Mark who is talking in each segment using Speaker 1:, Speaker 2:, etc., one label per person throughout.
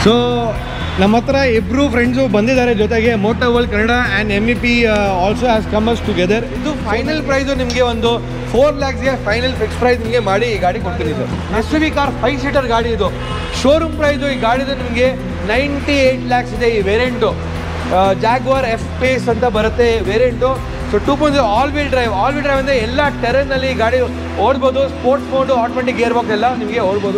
Speaker 1: So ನಮ್ಮ ಹತ್ರ ಇಬ್ಬರು ಫ್ರೆಂಡ್ಸು ಬಂದಿದ್ದಾರೆ ಜೊತೆಗೆ Moto World Kannada and M E P also has comers together ಇದು ಫೈನಲ್ ಪ್ರೈಸು ನಿಮಗೆ ಒಂದು ಫೋರ್ ಲ್ಯಾಕ್ಸ್ಗೆ ಫೈನಲ್ ಫಿಕ್ಸ್ ಪ್ರೈಸ್ ನಿಮಗೆ ಮಾಡಿ ಈ ಗಾಡಿ ಕೊಡ್ತೀನಿ sir S V car five seater ಗಾಡಿ ಇದು ಶೋರೂಮ್ ಪ್ರೈಸು ಈ ಗಾಡಿದು ನಿಮಗೆ ನೈಂಟಿ ಏಯ್ಟ್ ಲ್ಯಾಕ್ಸ್ ಇದೆ ಈ ವೇರಿಯಂಟು ಜಾಗ್ವಾರ್ ಎಫ್ ಪೇಸ್ ಅಂತ ಬರುತ್ತೆ variant so two point all wheel drive all wheel drive ಅಂದರೆ ಎಲ್ಲ ಟೆರನ್ನಲ್ಲಿ ಗಾಡಿ ಓಡ್ಬೋದು sports mode automatic gear box ಎಲ್ಲ ನಿಮಗೆ ಓಡ್ಬೋದು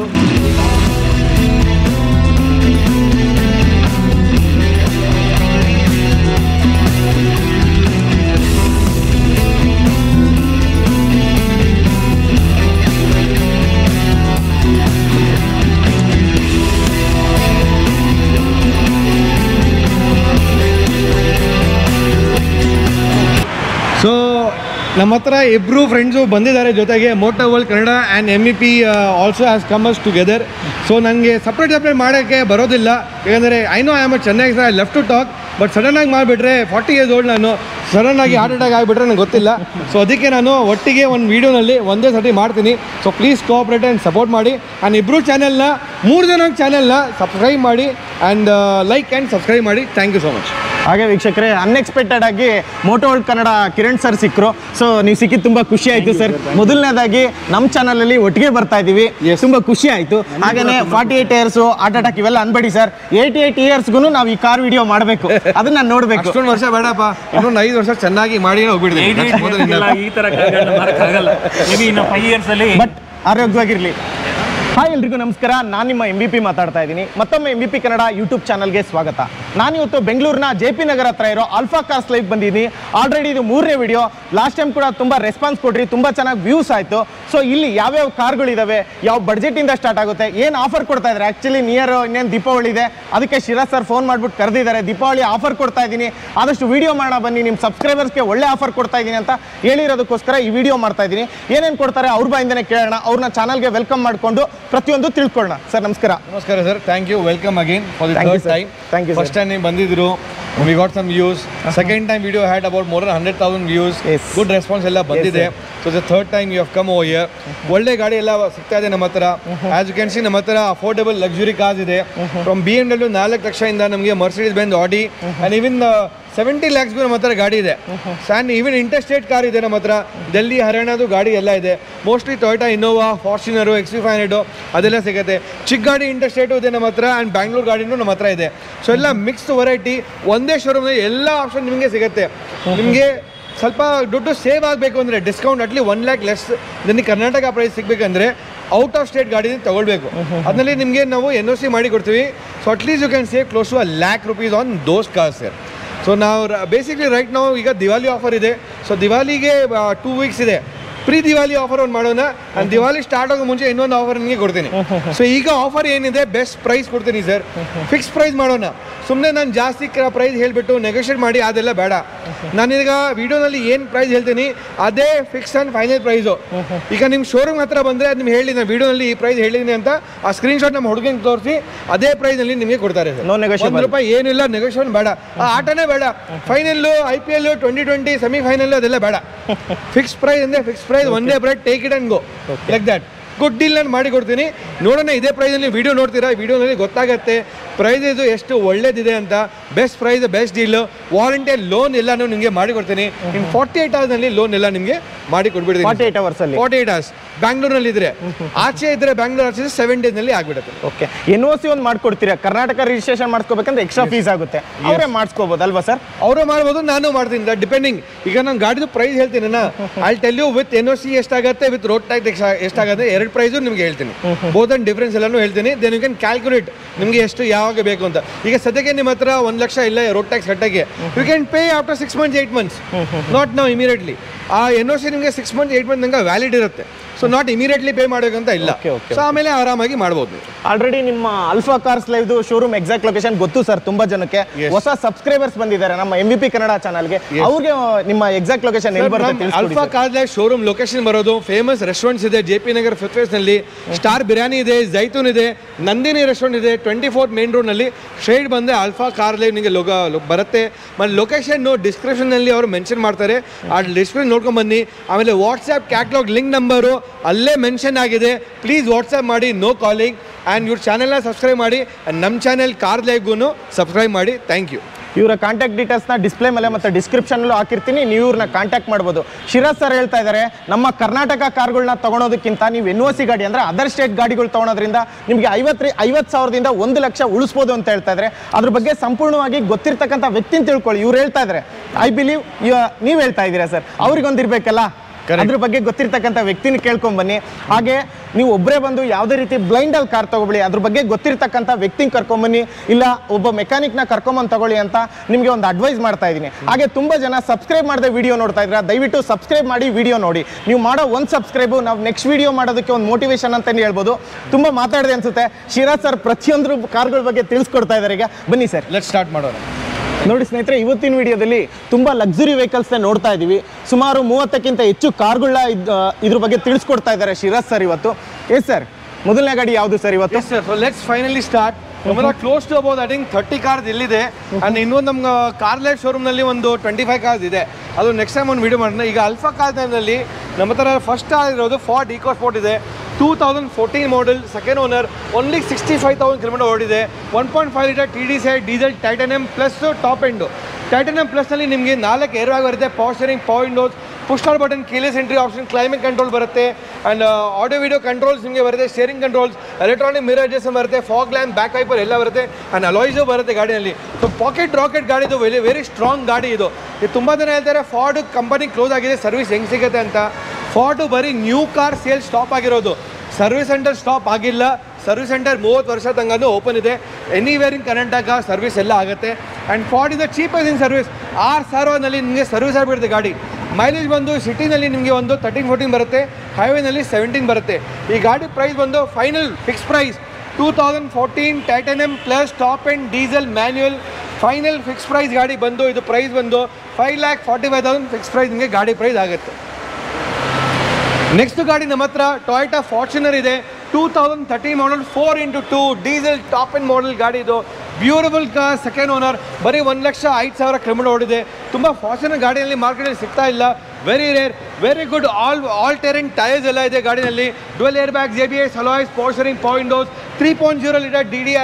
Speaker 1: ಸೊ ನಮ್ಮ ಹತ್ರ ಇಬ್ಬರು ಫ್ರೆಂಡ್ಸು ಬಂದಿದ್ದಾರೆ ಜೊತೆಗೆ Moto World Kannada and M E P also has comers together so ನನಗೆ ಸಪ್ರೇಟ್ ಸಪ್ರೇಟ್ ಮಾಡೋಕ್ಕೆ ಬರೋದಿಲ್ಲ ಯಾಕಂದರೆ I know I am Chennai sir I left to talk but ಸಡನ್ನಾಗಿ ಮಾಡಿಬಿಟ್ರೆ ಫಾರ್ಟಿ ಇಯರ್ಸ್ ಓಲ್ಡ್ ನಾನು ಸಡನ್ನಾಗಿ ಹಾರ್ಟ್ ಅಟ್ಯಾಕ್ ಆಗಿಬಿಟ್ರೆ ನನಗೆ ಗೊತ್ತಿಲ್ಲ ಸೊ ಅದಕ್ಕೆ ನಾನು ಒಟ್ಟಿಗೆ ಒಂದು ವೀಡಿಯೋನಲ್ಲಿ ಒಂದೇ ಸತಿ ಮಾಡ್ತೀನಿ so please cooperate and support ಮಾಡಿ ಆ್ಯಂಡ್ ಇಬ್ಬರು ಚಾನೆಲ್ನ ಮೂರು ಜನ ಚಾನೆಲ್ನ ಸಬ್ಸ್ಕ್ರೈಬ್ ಮಾಡಿ ಆ್ಯಂಡ್ ಲೈಕ್ ಆ್ಯಂಡ್ ಸಬ್ಸ್ಕ್ರೈಬ್ ಮಾಡಿ ಥ್ಯಾಂಕ್ ಯು ಸೊ ಮಚ್
Speaker 2: ಹಾಗೆ ವೀಕ್ಷಕರೇ ಅನ್ಎಕ್ಸ್ಪೆಕ್ಟೆಡ್ ಆಗಿ Moto World Kannada Kiran sir ಸಿಕ್ಕರು ಸೊ ನೀವು ಸಿಕ್ಕಿದ್ದು ತುಂಬಾ ಖುಷಿ ಆಯ್ತು ಸರ್ ಮೊದಲನೇದಾಗಿ ನಮ್ಮ ಚಾನಲ್ ಅಲ್ಲಿ ಒಟ್ಟಿಗೆ ಬರ್ತಾ ಇದೀವಿ ತುಂಬಾ ಖುಷಿ ಆಯ್ತು ಹಾಗೇನೆ forty eight years heart attack ಇವೆಲ್ಲ ಅನ್ಬೇಡಿ ಸರ್ ಏಯ್ಟಿ ಏಟ್ ಇಯರ್ಸ್ಗೂ ನಾವು ಈ ಕಾರ್ ವಿಡಿಯೋ ಮಾಡಬೇಕು ಅದನ್ನ ನೋಡ್ಬೇಕು
Speaker 1: ಅಷ್ಟೊಂದು ವರ್ಷ ಬೇಡಪ್ಪ ಇನ್ನೊಂದು ಐದು ವರ್ಷ ಚೆನ್ನಾಗಿ ಮಾಡಿ ಹೋಗ್ಬಿಡ್ತೀನಿ
Speaker 3: ಇಲ್ಲ ಈ ತರ ಆಗಲ್ಲ ಮೇ ಬಿ ಇನ್ನು ಫೈವ್ ಇಯರ್ಸ್ ಅಲ್ಲಿ
Speaker 2: ಬಟ್ ಆರೋಗ್ಯವಾಗಿರ್ಲಿ ಹಾಯ್ ಎಲ್ರಿಗೂ ನಮಸ್ಕಾರ ನಾನು ನಿಮ್ಮ ಎಂ ಬಿ ಪಿ ಮಾತಾಡ್ತಾ ಇದ್ದೀನಿ ಮತ್ತೊಮ್ಮೆ M B P Kannada YouTube ಚಾನಲ್ಗೆ ಸ್ವಾಗತ ನಾನಿವತ್ತು ಬೆಂಗಳೂರಿನ ಜೆ ಪಿ ನಗರ ಹತ್ರ ಇರೋ ಆಲ್ಫಾ ಕಾರ್ಸ್ ಲೈವ್ ಬಂದಿದ್ದೀನಿ ಆಲ್ರೆಡಿ ಇದು ಮೂರನೇ ವಿಡಿಯೋ ಲಾಸ್ಟ್ ಟೈಮ್ ಕೂಡ ತುಂಬ ರೆಸ್ಪಾನ್ಸ್ ಕೊಟ್ರಿ ತುಂಬ ಚೆನ್ನಾಗಿ ವ್ಯೂಸ್ ಆಯಿತು ಸೊ ಇಲ್ಲಿ ಯಾವ್ಯಾವ ಕಾರ್ಗಳಿದಾವೆ ಯಾವ ಬಡ್ಜೆಟಿಂದ ಸ್ಟಾರ್ಟ್ ಆಗುತ್ತೆ ಏನು ಆಫರ್ ಕೊಡ್ತಾ ಇದ್ದಾರೆ ಆ್ಯಕ್ಚುಲಿ ನಿಯರ್ ಇನ್ನೇನು ದೀಪಾವಳಿ ಇದೆ ಅದಕ್ಕೆ ಶಿರಾಜ್ ಸರ್ ಫೋನ್ ಮಾಡ್ಬಿಟ್ಟು ಕರೆದಿದ್ದಾರೆ ದೀಪಾವಳಿ ಆಫರ್ ಕೊಡ್ತಾ ಇದ್ದೀನಿ ಆದಷ್ಟು ವಿಡಿಯೋ ಮಾಡೋಣ ಬನ್ನಿ ನಿಮ್ಮ ಸಬ್ಸ್ಕ್ರೈಬರ್ಸ್ಗೆ ಒಳ್ಳೆ ಆಫರ್ ಕೊಡ್ತಾ ಇದ್ದೀನಿ ಅಂತ ಹೇಳಿರೋದಕ್ಕೋಸ್ಕರ ಈ ವಿಡಿಯೋ ಮಾಡ್ತಾ ಇದ್ದೀನಿ ಏನೇನು ಕೊಡ್ತಾರೆ ಅವ್ರ ಬಾಯಿಂದನೇ ಕೇಳೋಣ ಅವ್ರನ್ನ ಚಾನಲ್ಗೆ ವೆಲ್ಕಮ್ ಮಾಡಿಕೊಂಡು ಪ್ರತಿಯೊಂದು ತಿಳ್ಕೊಳ್ಳೋಣ ಸರ್ ನಮಸ್ಕಾರ
Speaker 1: ನಮಸ್ಕಾರ sir thank you welcome again for the
Speaker 2: Thank you,
Speaker 1: third
Speaker 2: sir.
Speaker 1: Time
Speaker 2: Thank you, sir.
Speaker 1: First time ನೀವು ಬಂದಿದ್ರು we got some views second time video had about more than hundred thousand views
Speaker 2: Yes.
Speaker 1: Good response ಎಲ್ಲ ಬಂದಿದೆ so the third time you have come oh year ಒಳ್ಳೆ ಗಾಡಿ ಎಲ್ಲ ಸಿಗ್ತಾ ಇದೆ ನಮ್ಮ ಹತ್ರ ಆಸ್ ಯು ಕ್ಯಾನ್ ಸಿ ನಮ್ಮ ಹತ್ರ ಅಫೋರ್ಡಬಲ್ ಲಕ್ಸುರಿ ಕಾರ್ಸ್ ಇದೆ ಫ್ರಮ್ ಬಿ ಎಮ್ ಡಬ್ಲ್ಯೂ ನಾಲ್ಕು ಲಕ್ಷದಿಂದ ನಮಗೆ ಮರ್ಸಿಡೀಸ್ ಬೆಂದ್ ಆಡಿ ಆ್ಯಂಡ್ ಇವನ್ ಸೆವೆಂಟಿ ಲ್ಯಾಕ್ಸ್ಗೂ ನಮ್ಮ ಹತ್ರ ಗಾಡಿ ಇದೆ ಆ್ಯಂಡ್ ಈವನ್ ಇಂಟರ್ಸ್ಟೇಟ್ ಕಾರ್ ಇದೆ ನಮ್ಮ ಹತ್ರ ಡೆಲ್ಲಿ ಹರಿಯಾಣದು ಗಾಡಿ ಎಲ್ಲ ಇದೆ mostly Toyota Innova Fortuner X five hundred ಅದೆಲ್ಲ ಸಿಗುತ್ತೆ ಚಿಕ್ಕ ಗಾಡಿ ಇಂಟರ್ಸ್ಟೇಟು ಇದೆ ನಮ್ಮ ಹತ್ರ ಆ್ಯಂಡ್ ಬ್ಯಾಂಗ್ಳೂರ್ ಗಾಡಿನೂ ನಮ್ಮ ಹತ್ರ ಇದೆ ಸೊ ಎಲ್ಲ ಮಿಕ್ಸ್ಡ್ ವೆರೈಟಿ ಒಂದೇ ಶೋರೂಮ್ನಲ್ಲಿ ಎಲ್ಲ ಆಪ್ಷನ್ ನಿಮಗೆ ಸಿಗುತ್ತೆ ನಿಮಗೆ ಸ್ವಲ್ಪ ದುಡ್ಡು ಸೇವ್ ಆಗಬೇಕು ಅಂದರೆ discount at least one lakh less ನನಗೆ ಕರ್ನಾಟಕ ಪ್ರೈಸ್ ಸಿಗಬೇಕಂದ್ರೆ ಔಟ್ ಆಫ್ ಸ್ಟೇಟ್ ಗಾಡಿ ತಗೊಳ್ಬೇಕು ಅದರಲ್ಲಿ ನಿಮಗೆ ನಾವು ಎನ್ ಒ ಸಿ ಮಾಡಿ ಕೊಡ್ತೀವಿ so at least you can save close to a lakh rupees on those cars sir so ನಾವು ಬೇಸಿಕ್ಲಿ ರೈಟ್ ನಾವು ಈಗ ದಿವಾಲಿ ಆಫರ್ ಇದೆ ಸೊ ದಿವಾಲಿಗೆ ಟೂ ವೀಕ್ಸ್ ಇದೆ ಪ್ರೀ ದಿವಾಲಿ ಆಫರ್ ಒಂದು ಮಾಡೋಣ ನಾನು ದಿವಾಲಿ ಸ್ಟಾರ್ಟ್ ಆಗೋ ಮುಂಚೆ ಇನ್ನೊಂದು ಆಫರ್ ನಿಮಗೆ ಕೊಡ್ತೀನಿ ಸೊ ಈಗ ಆಫರ್ ಏನಿದೆ ಬೆಸ್ಟ್ ಪ್ರೈಸ್ ಕೊಡ್ತೀನಿ ಸರ್ ಫಿಕ್ಸ್ ಪ್ರೈಸ್ ಮಾಡೋಣ ಸುಮ್ಮನೆ ನಾನು ಜಾಸ್ತಿ ಪ್ರೈಸ್ ಹೇಳಿಬಿಟ್ಟು ನೆಗೋಷಿಯೇಟ್ ಮಾಡಿ ಅದೆಲ್ಲ ಬೇಡ ನಾನೀಗ ವಿಡಿಯೋನಲ್ಲಿ ಏನು ಪ್ರೈಸ್ ಹೇಳ್ತೀನಿ ಅದೇ ಫಿಕ್ಸ್ ಆ್ಯಂಡ್ ಫೈನಲ್ ಪ್ರೈಸು ಈಗ ನಿಮ್ಮ ಶೋರೂಮ್ ಹತ್ರ ಬಂದರೆ ಅದು ನಿಮ್ಗೆ ಹೇಳಿ ನಾನು ವಿಡಿಯೋನಲ್ಲಿ ಈ ಪ್ರೈಸ್ ಹೇಳಿದ್ದೀನಿ ಅಂತ ಆ ಸ್ಕ್ರೀನ್ಶಾಟ್ ನಮ್ಮ ಹುಡುಗಂಗೆ ತೋರಿಸಿ ಅದೇ ಪ್ರೈಸ್ನಲ್ಲಿ ನಿಮಗೆ ಕೊಡ್ತಾರೆ ಸರ್
Speaker 2: No negotiable.
Speaker 1: ಒಂದು ರೂಪಾಯಿ ಏನಿಲ್ಲ ನೆಗೋಷಿಯೇಷನ್ ಬೇಡ ಆ ಆಟನೇ ಬೇಡ final I P L twenty twenty semifinal ಅದೆಲ್ಲ ಬೇಡ ಫಿಕ್ಸ್ ಪ್ರೈಸ್ ಅಂದರೆ ಫಿಕ್ಸ್ ಪ್ರೈಸ್ ಒಂದೇ price take it and go like that good deal ನಾನು ಮಾಡಿ ಕೊಡ್ತೀನಿ ನೋಡೋಣ ಇದೇ ಪ್ರೈಸಲ್ಲಿ ವಿಡಿಯೋ ನೋಡ್ತೀರಾ ವಿಡಿಯೋನಲ್ಲಿ ಗೊತ್ತಾಗತ್ತೆ ಪ್ರೈಸ್ ಇದು ಎಷ್ಟು ಒಳ್ಳೇದಿದೆ ಅಂತ best price best deal warranty loan ಎಲ್ಲಾನು ನಿಮಗೆ ಮಾಡಿ ಕೊಡ್ತೀನಿ ಇನ್ ಫಾರ್ಟಿ ಏಟ್ ಅವರ್ಸ್ನಲ್ಲಿ ಲೋನ್ ಎಲ್ಲ ನಿಮಗೆ ಮಾಡಿ ಕೊಟ್ಬಿಡ್ತೀನಿ
Speaker 2: ಫಾರ್ಟಿ ಏಟ್ ಅವರ್ಸ್ ಅಲ್ಲಿ
Speaker 1: ಫಾರ್ಟಿ ಏಟ್ ಅವರ್ಸ್ ಬ್ಯಾಂಗ್ಳೂರ್ನಲ್ಲಿ ಇದ್ರೆ ಆಚೆ ಇದ್ರೆ ಬ್ಯಾಂಗ್ಳೂರ್ ಆಚೆ ಸೆವೆನ್ ಡೇಸ್ನಲ್ಲಿ ಆಗ್ಬಿಡುತ್ತೆ
Speaker 2: ಓಕೆ ಎನ್ ಒ ಸಿ ಒಂದು ಮಾಡ್ಕೊಡ್ತೀರಾ ಕರ್ನಾಟಕ ರಿಜಿಸ್ಟ್ರೇಷನ್ ಮಾಡ್ಕೋಬೇಕಂದ್ರೆ ಎಕ್ಸ್ಟ್ರಾ ಫೀಸ್ ಆಗುತ್ತೆ ಅವರೇ ಮಾಡಿಸ್ಕೋಬೋದು ಅಲ್ವಾ ಸರ್
Speaker 1: ಅವರು ಮಾಡ್ಬೋದು ನಾನು ಮಾಡ್ತೀನಿ ಡಿಪೆಂಡಿಂಗ್ ಈಗ ನಾನು ಗಾಡಿದು ಪ್ರೈಸ್ ಹೇಳ್ತೀನಿ I tell you with N O C ಎಷ್ಟಾಗುತ್ತೆ ವಿತ್ ರೋಡ್ ಟ್ಯಾಕ್ಸ್ ಎಷ್ಟಾಗುತ್ತೆ ಎರಡು ಪ್ರೈಸು ನಿಮಗೆ ಹೇಳ್ತೀನಿ ಬೋತ್ ಅಂಡ್ ಡಿಫ್ರೆನ್ಸ್ ಎಲ್ಲಾನು ಹೇಳ್ತೀನಿ ದೆನ್ ಯು ಕ್ಯಾನ್ ಕ್ಯಾಲ್ಕುಲೇಟ್ ನಿಮಗೆ ಎಷ್ಟು ಯಾವಾಗ ಬೇಕು ಅಂತ ಈಗ ಸದ್ಯಕ್ಕೆ ನಿಮ್ಮ ಹತ್ರ ಒಂದು ಲಕ್ಷ ಇಲ್ಲ ರೋಡ್ ಟ್ಯಾಕ್ಸ್ ಕಟ್ಟಕ್ಕೆ you can pay after six months eight months not ನಾವು ಇಮಿಡಿಯೇಟ್ಲಿ ಆ ಎನ್ ಒ ಸಿ ನಿಮಗೆ ಸಿಕ್ಸ್ ಮಂತ್ಸ್ ಏಯ್ಟ್ ಮಂತ್ ನಂಗೆ ವ್ಯಾಲಿಡ್ ಇರುತ್ತೆ ಸೊ ನಾಟ್ ಇಮಿಡಿಯೇಟ್ಲಿ ಪೇ ಮಾಡಬೇಕಂತ ಇಲ್ಲ
Speaker 2: Okay, okay,
Speaker 1: ಸೊ ಆಮೇಲೆ ಆರಾಮಾಗಿ ಮಾಡ್ಬೋದು ನೀವು
Speaker 2: ಆಲ್ರೆಡಿ ನಿಮ್ಮ Alpha Cars Live showroom exact location ಗೊತ್ತು ಸರ್ ತುಂಬಾ ಜನಕ್ಕೆ
Speaker 1: Yes.
Speaker 2: ಹೊಸ ಸಬ್ಸ್ಕ್ರೈಬರ್ಸ್ ಬಂದಿದ್ದಾರೆ ನಮ್ಮ ಎಂ ಬಿ ಪಿ ಕನ್ನಡ ಚಾನಲ್ಗೆ ಅವ್ರಿಗೆ ನಿಮ್ಮ ಎಕ್ಸಾಕ್ಟ್ ಲೊಕೇಶನ್ ಎಲ್ಲಿ ಬರುತ್ತೆ ತಿಳಿಸ್ಕೊಡಿ
Speaker 1: Alpha
Speaker 2: sir.
Speaker 1: Car life showroom location ಬರೋದು ಫೇಮಸ್ ರೆಸ್ಟೋರೆಂಟ್ಸ್ ಇದೆ ಜೆ ಪಿ ನಗರ್ ಫಿಫ್ತ್ ನಲ್ಲಿ ಸ್ಟಾರ್ ಬಿರಿಯಾನಿ ಇದೆ ಜೈತೂನ್ ಇದೆ ನಂದಿನಿ ರೆಸ್ಟೋರೆಂಟ್ ಇದೆ ಟ್ವೆಂಟಿ ಫೋರ್ತ್ ಮೇನ್ ರೋಡ್ ನಲ್ಲಿ ಸ್ಟ್ರೈಟ್ ಬಂದೆ ಅಲ್ಫಾ ಕಾರ್ ಲೈವ್ ನಿಮಗೆ ಲೋಗ ಬರುತ್ತೆ ಮತ್ತು ಲೊಕೇಶನ್ನು ಡಿಸ್ಕ್ರಿಪ್ಷನಲ್ಲಿ ಅವರು ಮೆನ್ಷನ್ ಮಾಡ್ತಾರೆ ಆ ಡಿಸ್ಕ್ರಿಪ್ಷನ್ ನೋಡ್ಕೊಂಡು ಬನ್ನಿ ಆಮೇಲೆ ವಾಟ್ಸ್ಆ್ಯಪ್ ಕ್ಯಾಟ್ಲಾಗ್ ಲಿಂಕ್ ನಂಬರು ಅಲ್ಲೇ ಮೆನ್ಷನ್ ಆಗಿದೆ ಪ್ಲೀಸ್ ವಾಟ್ಸ್ಆ್ಯಪ್ ಮಾಡಿ ನೋ ಕಾಲಿಂಗ್ ಆ್ಯಂಡ್ ಇವ್ರ ಚಾನೆಲ್ನ ಸಬ್ಸ್ಕ್ರೈಬ್ ಮಾಡಿ ಆ್ಯಂಡ್ ನಮ್ಮ ಚಾನೆಲ್ ಕಾರ್ ಲೈವ್ಗೂ ಸಬ್ಸ್ಕ್ರೈಬ್ ಮಾಡಿ ಥ್ಯಾಂಕ್ ಯು
Speaker 2: ಇವರ ಕಾಂಟ್ಯಾಕ್ಟ್ ಡೀಟೇಲ್ಸ್ನ ಡಿಸ್ಪ್ಲೇ ಮೇಲೆ ಮತ್ತು ಡಿಸ್ಕ್ರಿಪ್ಷನಲ್ಲೂ ಹಾಕಿರ್ತೀನಿ ನೀವು ಇವ್ರನ್ನ ಕಾಂಟ್ಯಾಕ್ಟ್ ಮಾಡ್ಬೋದು ಶಿರಾಜ್ ಸರ್ ಹೇಳ್ತಾ ಇದ್ದಾರೆ ನಮ್ಮ ಕರ್ನಾಟಕ ಕಾರ್ಗಳನ್ನ ತಗೊಳೋದಕ್ಕಿಂತ ನೀವು ಎನ್ ಒ ಸಿ ಗಾಡಿ ಅಂದರೆ ಅದರ್ ಸ್ಟೇಟ್ ಗಾಡಿಗಳು ತೊಗೊಳೋದ್ರಿಂದ ನಿಮಗೆ ಐವತ್ತು ಐವತ್ತು ಸಾವಿರದಿಂದ ಒಂದು ಲಕ್ಷ ಉಳಿಸ್ಬೋದು ಅಂತ ಹೇಳ್ತಾ ಇದ್ದಾರೆ ಅದ್ರ ಬಗ್ಗೆ ಸಂಪೂರ್ಣವಾಗಿ ಗೊತ್ತಿರ್ತಕ್ಕಂಥ ವ್ಯಕ್ತಿನ ತಿಳ್ಕೊಳ್ಳಿ ಇವ್ರು ಹೇಳ್ತಾ ಇದ್ದಾರೆ ಐ ಬಿಲೀವ್ ನೀವು ಹೇಳ್ತಾ ಇದ್ದೀರಾ ಸರ್ ಅವ್ರಿಗೊಂದಿರ್ಬೇಕಲ್ಲ ಅದ್ರ ಬಗ್ಗೆ ಗೊತ್ತಿರ್ತಕ್ಕಂಥ ವ್ಯಕ್ತಿನ ಕೇಳ್ಕೊಂಡ್ ಬನ್ನಿ ಹಾಗೆ ನೀವು ಒಬ್ಬರೇ ಬಂದು ಯಾವುದೇ ರೀತಿ ಬ್ಲೈಂಡ್ ಅಲ್ಲಿ ಕಾರ್ ತಗೊಬಿಡಿ ಅದ್ರ ಬಗ್ಗೆ ಗೊತ್ತಿರ್ತಕ್ಕಂಥ ವ್ಯಕ್ತಿನ ಕರ್ಕೊಂಬನ್ನಿ ಇಲ್ಲ ಒಬ್ಬ ಮೆಕ್ಯಾನಿಕ್ನ ಕರ್ಕೊಂಬಂದು ತಗೊಳ್ಳಿ ಅಂತ ನಿಮಗೆ ಒಂದು ಅಡ್ವೈಸ್ ಮಾಡ್ತಾ ಇದ್ದೀನಿ ಹಾಗೆ ತುಂಬಾ ಜನ ಸಬ್ಸ್ಕ್ರೈಬ್ ಮಾಡದೆ ವಿಡಿಯೋ ನೋಡ್ತಾ ಇದ್ರ ದಯವಿಟ್ಟು ಸಬ್ಸ್ಕ್ರೈಬ್ ಮಾಡಿ ವಿಡಿಯೋ ನೋಡಿ ನೀವು ಮಾಡೋ ಒಂದು ಸಬ್ಸ್ಕ್ರೈಬು ನಾವು ನೆಕ್ಸ್ಟ್ ವಿಡಿಯೋ ಮಾಡೋದಕ್ಕೆ ಒಂದು ಮೋಟಿವೇಶನ್ ಅಂತಲೇ ಹೇಳ್ಬೋದು ತುಂಬಾ ಮಾತಾಡಿದೆ ಅನ್ಸುತ್ತೆ ಶಿರಾಜ್ ಸರ್ ಪ್ರತಿಯೊಂದು ಕಾರ್ಗಳ ಬಗ್ಗೆ ತಿಳಿಸ್ಕೊಡ್ತಾ ಇದ್ದಾರೆ ಈಗ ಬನ್ನಿ ಸರ್
Speaker 1: ಲೆಟ್ ಸ್ಟಾರ್ಟ್ ಮಾಡೋಣ
Speaker 2: ನೋಡಿ ಸ್ನೇಹಿತರೆ ಇವತ್ತಿನ ವಿಡಿಯೋದಲ್ಲಿ ತುಂಬ ಲಕ್ಸುರಿ ವೆಹಿಕಲ್ಸ್ನ ನೋಡ್ತಾ ಇದ್ದೀವಿ ಸುಮಾರು ಮೂವತ್ತಕ್ಕಿಂತ ಹೆಚ್ಚು ಕಾರ್ಗಳನ್ನ ಇದ್- ಆ, ಇದ್ರ ಬಗ್ಗೆ ತಿಳಿಸ್ಕೊಡ್ತಾ ಇದ್ದಾರೆ ಶಿರಾಜ್ ಸರ್ ಇವತ್ತು ಎಸ್ ಸರ್ ಮೊದಲನೇ ಗಾಡಿ ಯಾವುದು ಸರ್ ಇವತ್ತು
Speaker 1: yes sir so let's finally start ನಮ್ಮನ್ನ close to about I think thirty cars ಇಲ್ಲಿದೆ ಅಂಡ್ ಇನ್ನೊಂದು ನಮ್ಮ ಕಾರ್ ಲೈಫ್ ಶೋರೂಮ್ನಲ್ಲಿ ಒಂದು ಟ್ವೆಂಟಿ ಫೈವ್ ಕಾರ್ಸ್ ಇದೆ ಅದು ನೆಕ್ಸ್ಟ್ ಟೈಮ್ ಒಂದು ವಿಡಿಯೋ ಮಾಡೋಣ ಈಗ ಅಲ್ಫಾ ಕಾರ್ ಟೈಮ್ನಲ್ಲಿ ನಮ್ಮ ಹತ್ರ ಫಸ್ಟ್ ಇರೋದು ಫಾರ್ಡ್ ಈಕೋ ಸ್ಪೋರ್ಟ್ ಇದೆ two thousand fourteen model second owner only sixty five thousand kilometre ಓಡಿದೆ one point five litre T D side diesel titanium plus top end titanium ಪ್ಲಸ್ನಲ್ಲಿ ನಿಮಗೆ ನಾಲ್ಕು ಏರ್ ಬ್ಯಾಗ್ ಬರುತ್ತೆ power steering power windows push start button keyless entry option climate control ಬರುತ್ತೆ and audio video controls ನಿಮಗೆ ಬರುತ್ತೆ steering controls electronic mirror adjustment ಬರುತ್ತೆ fog lamp back wiper ಎಲ್ಲ ಬರುತ್ತೆ ಆ್ಯಂಡ್ ಅಲಾಯ್ಸು ಬರುತ್ತೆ ಗಾಡಿಯಲ್ಲಿ ಸೊ ಪಾಕೆಟ್ ರಾಕೆಟ್ ಗಾಡಿದು ವೆರಿ ವೆರಿ ಸ್ಟ್ರಾಂಗ್ ಗಾಡಿ ಇದು ಇದು ತುಂಬ ಜನ ಹೇಳ್ತಾರೆ ಫಾರ್ಡ್ ಕಂಪನಿ ಕ್ಲೋಸ್ ಆಗಿದೆ ಸರ್ವಿಸ್ ಹೆಂಗೆ ಸಿಗುತ್ತೆ ಅಂತ ಫಾರ್ಡು ಬರೀ ನ್ಯೂ ಕಾರ್ ಸೇಲ್ ಸ್ಟಾಪ್ ಆಗಿರೋದು ಸರ್ವಿಸ್ ಸೆಂಟರ್ ಸ್ಟಾಪ್ ಆಗಿಲ್ಲ ಸರ್ವಿಸ್ ಸೆಂಟರ್ ಮೂವತ್ತು ವರ್ಷ ತನಕ ಓಪನ್ ಇದೆ ಎನಿವೇರ್ ಇನ್ ಕರ್ನಾಟಕ ಸರ್ವಿಸ್ ಎಲ್ಲ ಆಗುತ್ತೆ and Ford is the cheapest in service ಆರು ಸಾವಿರನಲ್ಲಿ ನಿಮಗೆ ಸರ್ವಿಸ್ ಆಗಿಬಿಡುತ್ತೆ ಗಾಡಿ ಮೈಲೇಜ್ ಬಂದು ಸಿಟಿನಲ್ಲಿ ನಿಮಗೆ ಒಂದು ತರ್ಟೀನ್ ಫೋರ್ಟೀನ್ ಬರುತ್ತೆ ಹೈವೇನಲ್ಲಿ ಸೆವೆಂಟೀನ್ ಬರುತ್ತೆ ಈ ಗಾಡಿ ಪ್ರೈಸ್ ಬಂದು final fix price two thousand fourteen titanium plus top and diesel manual final fix price ಗಾಡಿ ಬಂದು ಇದು ಪ್ರೈಸ್ ಬಂದು five lakh forty five thousand fix price ನಿಮಗೆ ಗಾಡಿ ಪ್ರೈಸ್ ಆಗುತ್ತೆ ನೆಕ್ಸ್ಟ್ ಗಾಡಿ ನಮ್ಮ ಹತ್ರ ಟೊಯೋಟಾ ಫಾರ್ಚುನರ್ ಇದೆ two thousand thirteen model four into two diesel top and model ಗಾಡಿ ಇದು ಬ್ಯೂಟಿಫುಲ್ ಕಾರ್ ಸೆಕೆಂಡ್ ಓನರ್ ಬರೀ ಒಂದು ಲಕ್ಷ ಐದು ಸಾವಿರ ಕಿಲೋಮೀಟರ್ ಓಡಿದೆ ತುಂಬ ಫಾರ್ಚುನರ್ ಗಾಡಿಯಲ್ಲಿ ಮಾರ್ಕೆಟಲ್ಲಿ ಸಿಗ್ತಾ ಇಲ್ಲ very rare very good all all terrain tyres ಎಲ್ಲ ಇದೆ ಗಾಡಿನಲ್ಲಿ dual air bag J B S alloys power steering power windows three point zero litre D D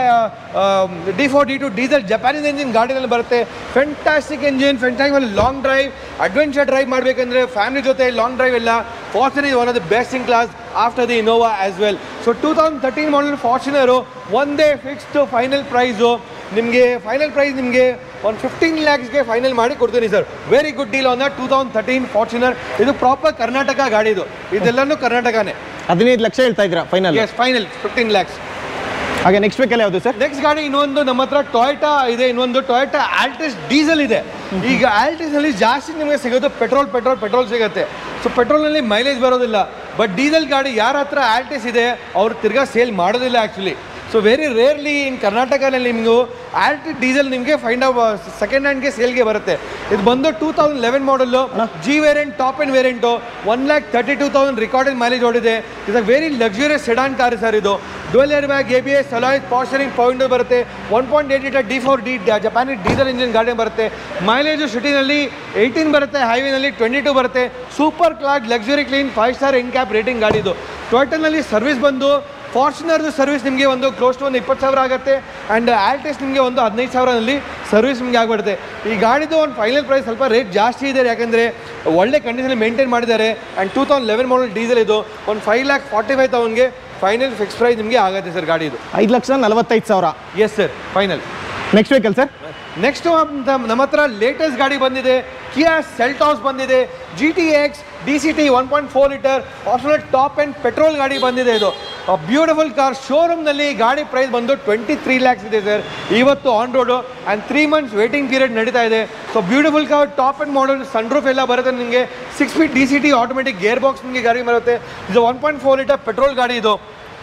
Speaker 1: D four D to diesel Japanese engine ಗಾಡಿನಲ್ಲಿ ಬರುತ್ತೆ fantastic engine fantastic long drive adventure drive ಮಾಡಬೇಕಂದ್ರೆ family ಜೊತೆ long drive ಎಲ್ಲ Fortuner is one of the best in class after the Innova as well so two thousand thirteen model Fortuner ಒಂದೇ fixed final price ನಿಮಗೆ final price ನಿಮಗೆ ಒಂದು fifteen ಲ್ಯಾಕ್ಸ್ಗೆ final ಮಾಡಿ ಕೊಡ್ತೀನಿ sir very good deal on the two thousand thirteen Fortuner ಇದು proper Karnataka ಗಾಡಿ ಇದು ಇದೆಲ್ಲನೂ ಕರ್ನಾಟಕನೇ
Speaker 2: ಹದಿನೈದು ಲಕ್ಷ ಹೇಳ್ತಾ ಇದ್ದೀರಾ final
Speaker 1: yes final fifteen lakhs
Speaker 2: ಹಾಗೆ ನೆಕ್ಸ್ಟ್ ವೆಹಿಕಲ್ ಯಾವುದು ಸರ್
Speaker 1: ನೆಕ್ಸ್ಟ್ ಗಾಡಿ ಇನ್ನೊಂದು ನಮ್ಮ ಹತ್ರ ಟೊಯೋಟಾ ಇದೆ ಇನ್ನೊಂದು ಟೊಯೋಟಾ ಆಲ್ಟಿಸ್ ಡೀಸೆಲ್ ಇದೆ ಈಗ ಆಲ್ಟಿಸ್ ಅಲ್ಲಿ ಜಾಸ್ತಿ ನಿಮಗೆ ಸಿಗೋದು ಪೆಟ್ರೋಲ್ ಪೆಟ್ರೋಲ್ ಪೆಟ್ರೋಲ್ ಸಿಗುತ್ತೆ ಸೊ ಪೆಟ್ರೋಲ್ನಲ್ಲಿ ಮೈಲೇಜ್ ಬರೋದಿಲ್ಲ ಬಟ್ ಡೀಸೆಲ್ ಗಾಡಿ ಯಾರ ಹತ್ರ ಆಲ್ಟಿಸ್ ಇದೆ ಅವ್ರು ತಿರ್ಗಾ ಸೇಲ್ ಮಾಡೋದಿಲ್ಲ actually so very rarely in ಕರ್ನಾಟಕನಲ್ಲಿ ನಿಮಗೂ ಆಲ್ಟಿ ಡೀಸೆಲ್ ನಿಮಗೆ ಫೈಂಡ್ ಆಫ್ ಸೆಕೆಂಡ್ ಹ್ಯಾಂಡ್ಗೆ ಸೇಲ್ಗೆ ಬರುತ್ತೆ ಇದು ಬಂದು two thousand eleven model G variant top and variant one lakh thirty two thousand recorded mileage ಓಡಿದೆ ಇದು very luxurious sedan car sir ಇದು dual air bag A B S alloys power steering point ಬರುತ್ತೆ one point eight litre D four D ಜಪಾನಿ diesel engine ಗಾಡಿ ಬರುತ್ತೆ mileage ಸಿಟಿನಲ್ಲಿ eighteen ಬರುತ್ತೆ ಹೈವೇನಲ್ಲಿ ಟ್ವೆಂಟಿ ಟೂ ಬರುತ್ತೆ super class luxury clean five star NCAP rating ಗಾಡಿ ಇದು ಟೋಟಲ್ನಲ್ಲಿ ಸರ್ವಿಸ್ ಬಂದು ಫಾರ್ಚುನರ್ದು ಸರ್ವಿಸ್ ನಿಮಗೆ ಒಂದು ಕ್ಲೋಸ್ ಟು ಒಂದು ಇಪ್ಪತ್ತು ಸಾವಿರ ಆಗುತ್ತೆ ಆ್ಯಂಡ್ ಆಲ್ಟೆಸ್ ನಿಮಗೆ ಒಂದು ಹದಿನೈದು ಸಾವಿರದಲ್ಲಿ ಸರ್ವಿಸ್ ನಿಮಗೆ ಆಗಿಬಿಡುತ್ತೆ ಈ ಗಾಡಿದು ಒಂದು ಫೈನಲ್ ಪ್ರೈಸ್ ಸ್ವಲ್ಪ ರೇಟ್ ಜಾಸ್ತಿ ಇದೆ ಯಾಕೆಂದರೆ ಒಳ್ಳೆ ಕಂಡೀಷನಲ್ಲಿ ಮೇಂಟೈನ್ ಮಾಡಿದ್ದಾರೆ and two thousand eleven model diesel ಇದು ಒಂದು ಫೈವ್ ಲ್ಯಾಕ್ ಫಾರ್ಟಿ ಫೈವ್ ತೌಸಂಡ್ಗೆ ಫೈನಲ್ ಫಿಕ್ಸ್ ಪ್ರೈಸ್ ನಿಮಗೆ ಆಗುತ್ತೆ ಸರ್ ಗಾಡಿ ಇದು
Speaker 2: ಐದು ಲಕ್ಷ ನಲವತ್ತೈದು ಸಾವಿರ
Speaker 1: yes sir final
Speaker 2: next vehicle sir
Speaker 1: next ನಮ್ಮ ಹತ್ರ ಲೇಟೆಸ್ಟ್ ಗಾಡಿ ಬಂದಿದೆ ಕಿಯಾ ಸೆಲ್ಟಾಸ್ ಬಂದಿದೆ G T X D C T one point four litre optional top and petrol ಗಾಡಿ ಬಂದಿದೆ ಇದು ಬ್ಯೂಟಿಫುಲ್ ಕಾರ್ ಶೋರೂಮ್ನಲ್ಲಿ ಗಾಡಿ ಪ್ರೈಸ್ ಬಂದು ಟ್ವೆಂಟಿ ತ್ರೀ ಲ್ಯಾಕ್ಸ್ ಇದೆ ಸರ್ ಇವತ್ತು on road and three months waiting period ನಡೀತಾ ಇದೆ so beautiful car top and model sunroof ಎಲ್ಲ ಬರುತ್ತೆ ನಿಮಗೆ six feet D C T automatic gear box ನಿಮಗೆ ಗಾಡಿ ಬರುತ್ತೆ ಇದು one point four litre petrol ಗಾಡಿ ಇದು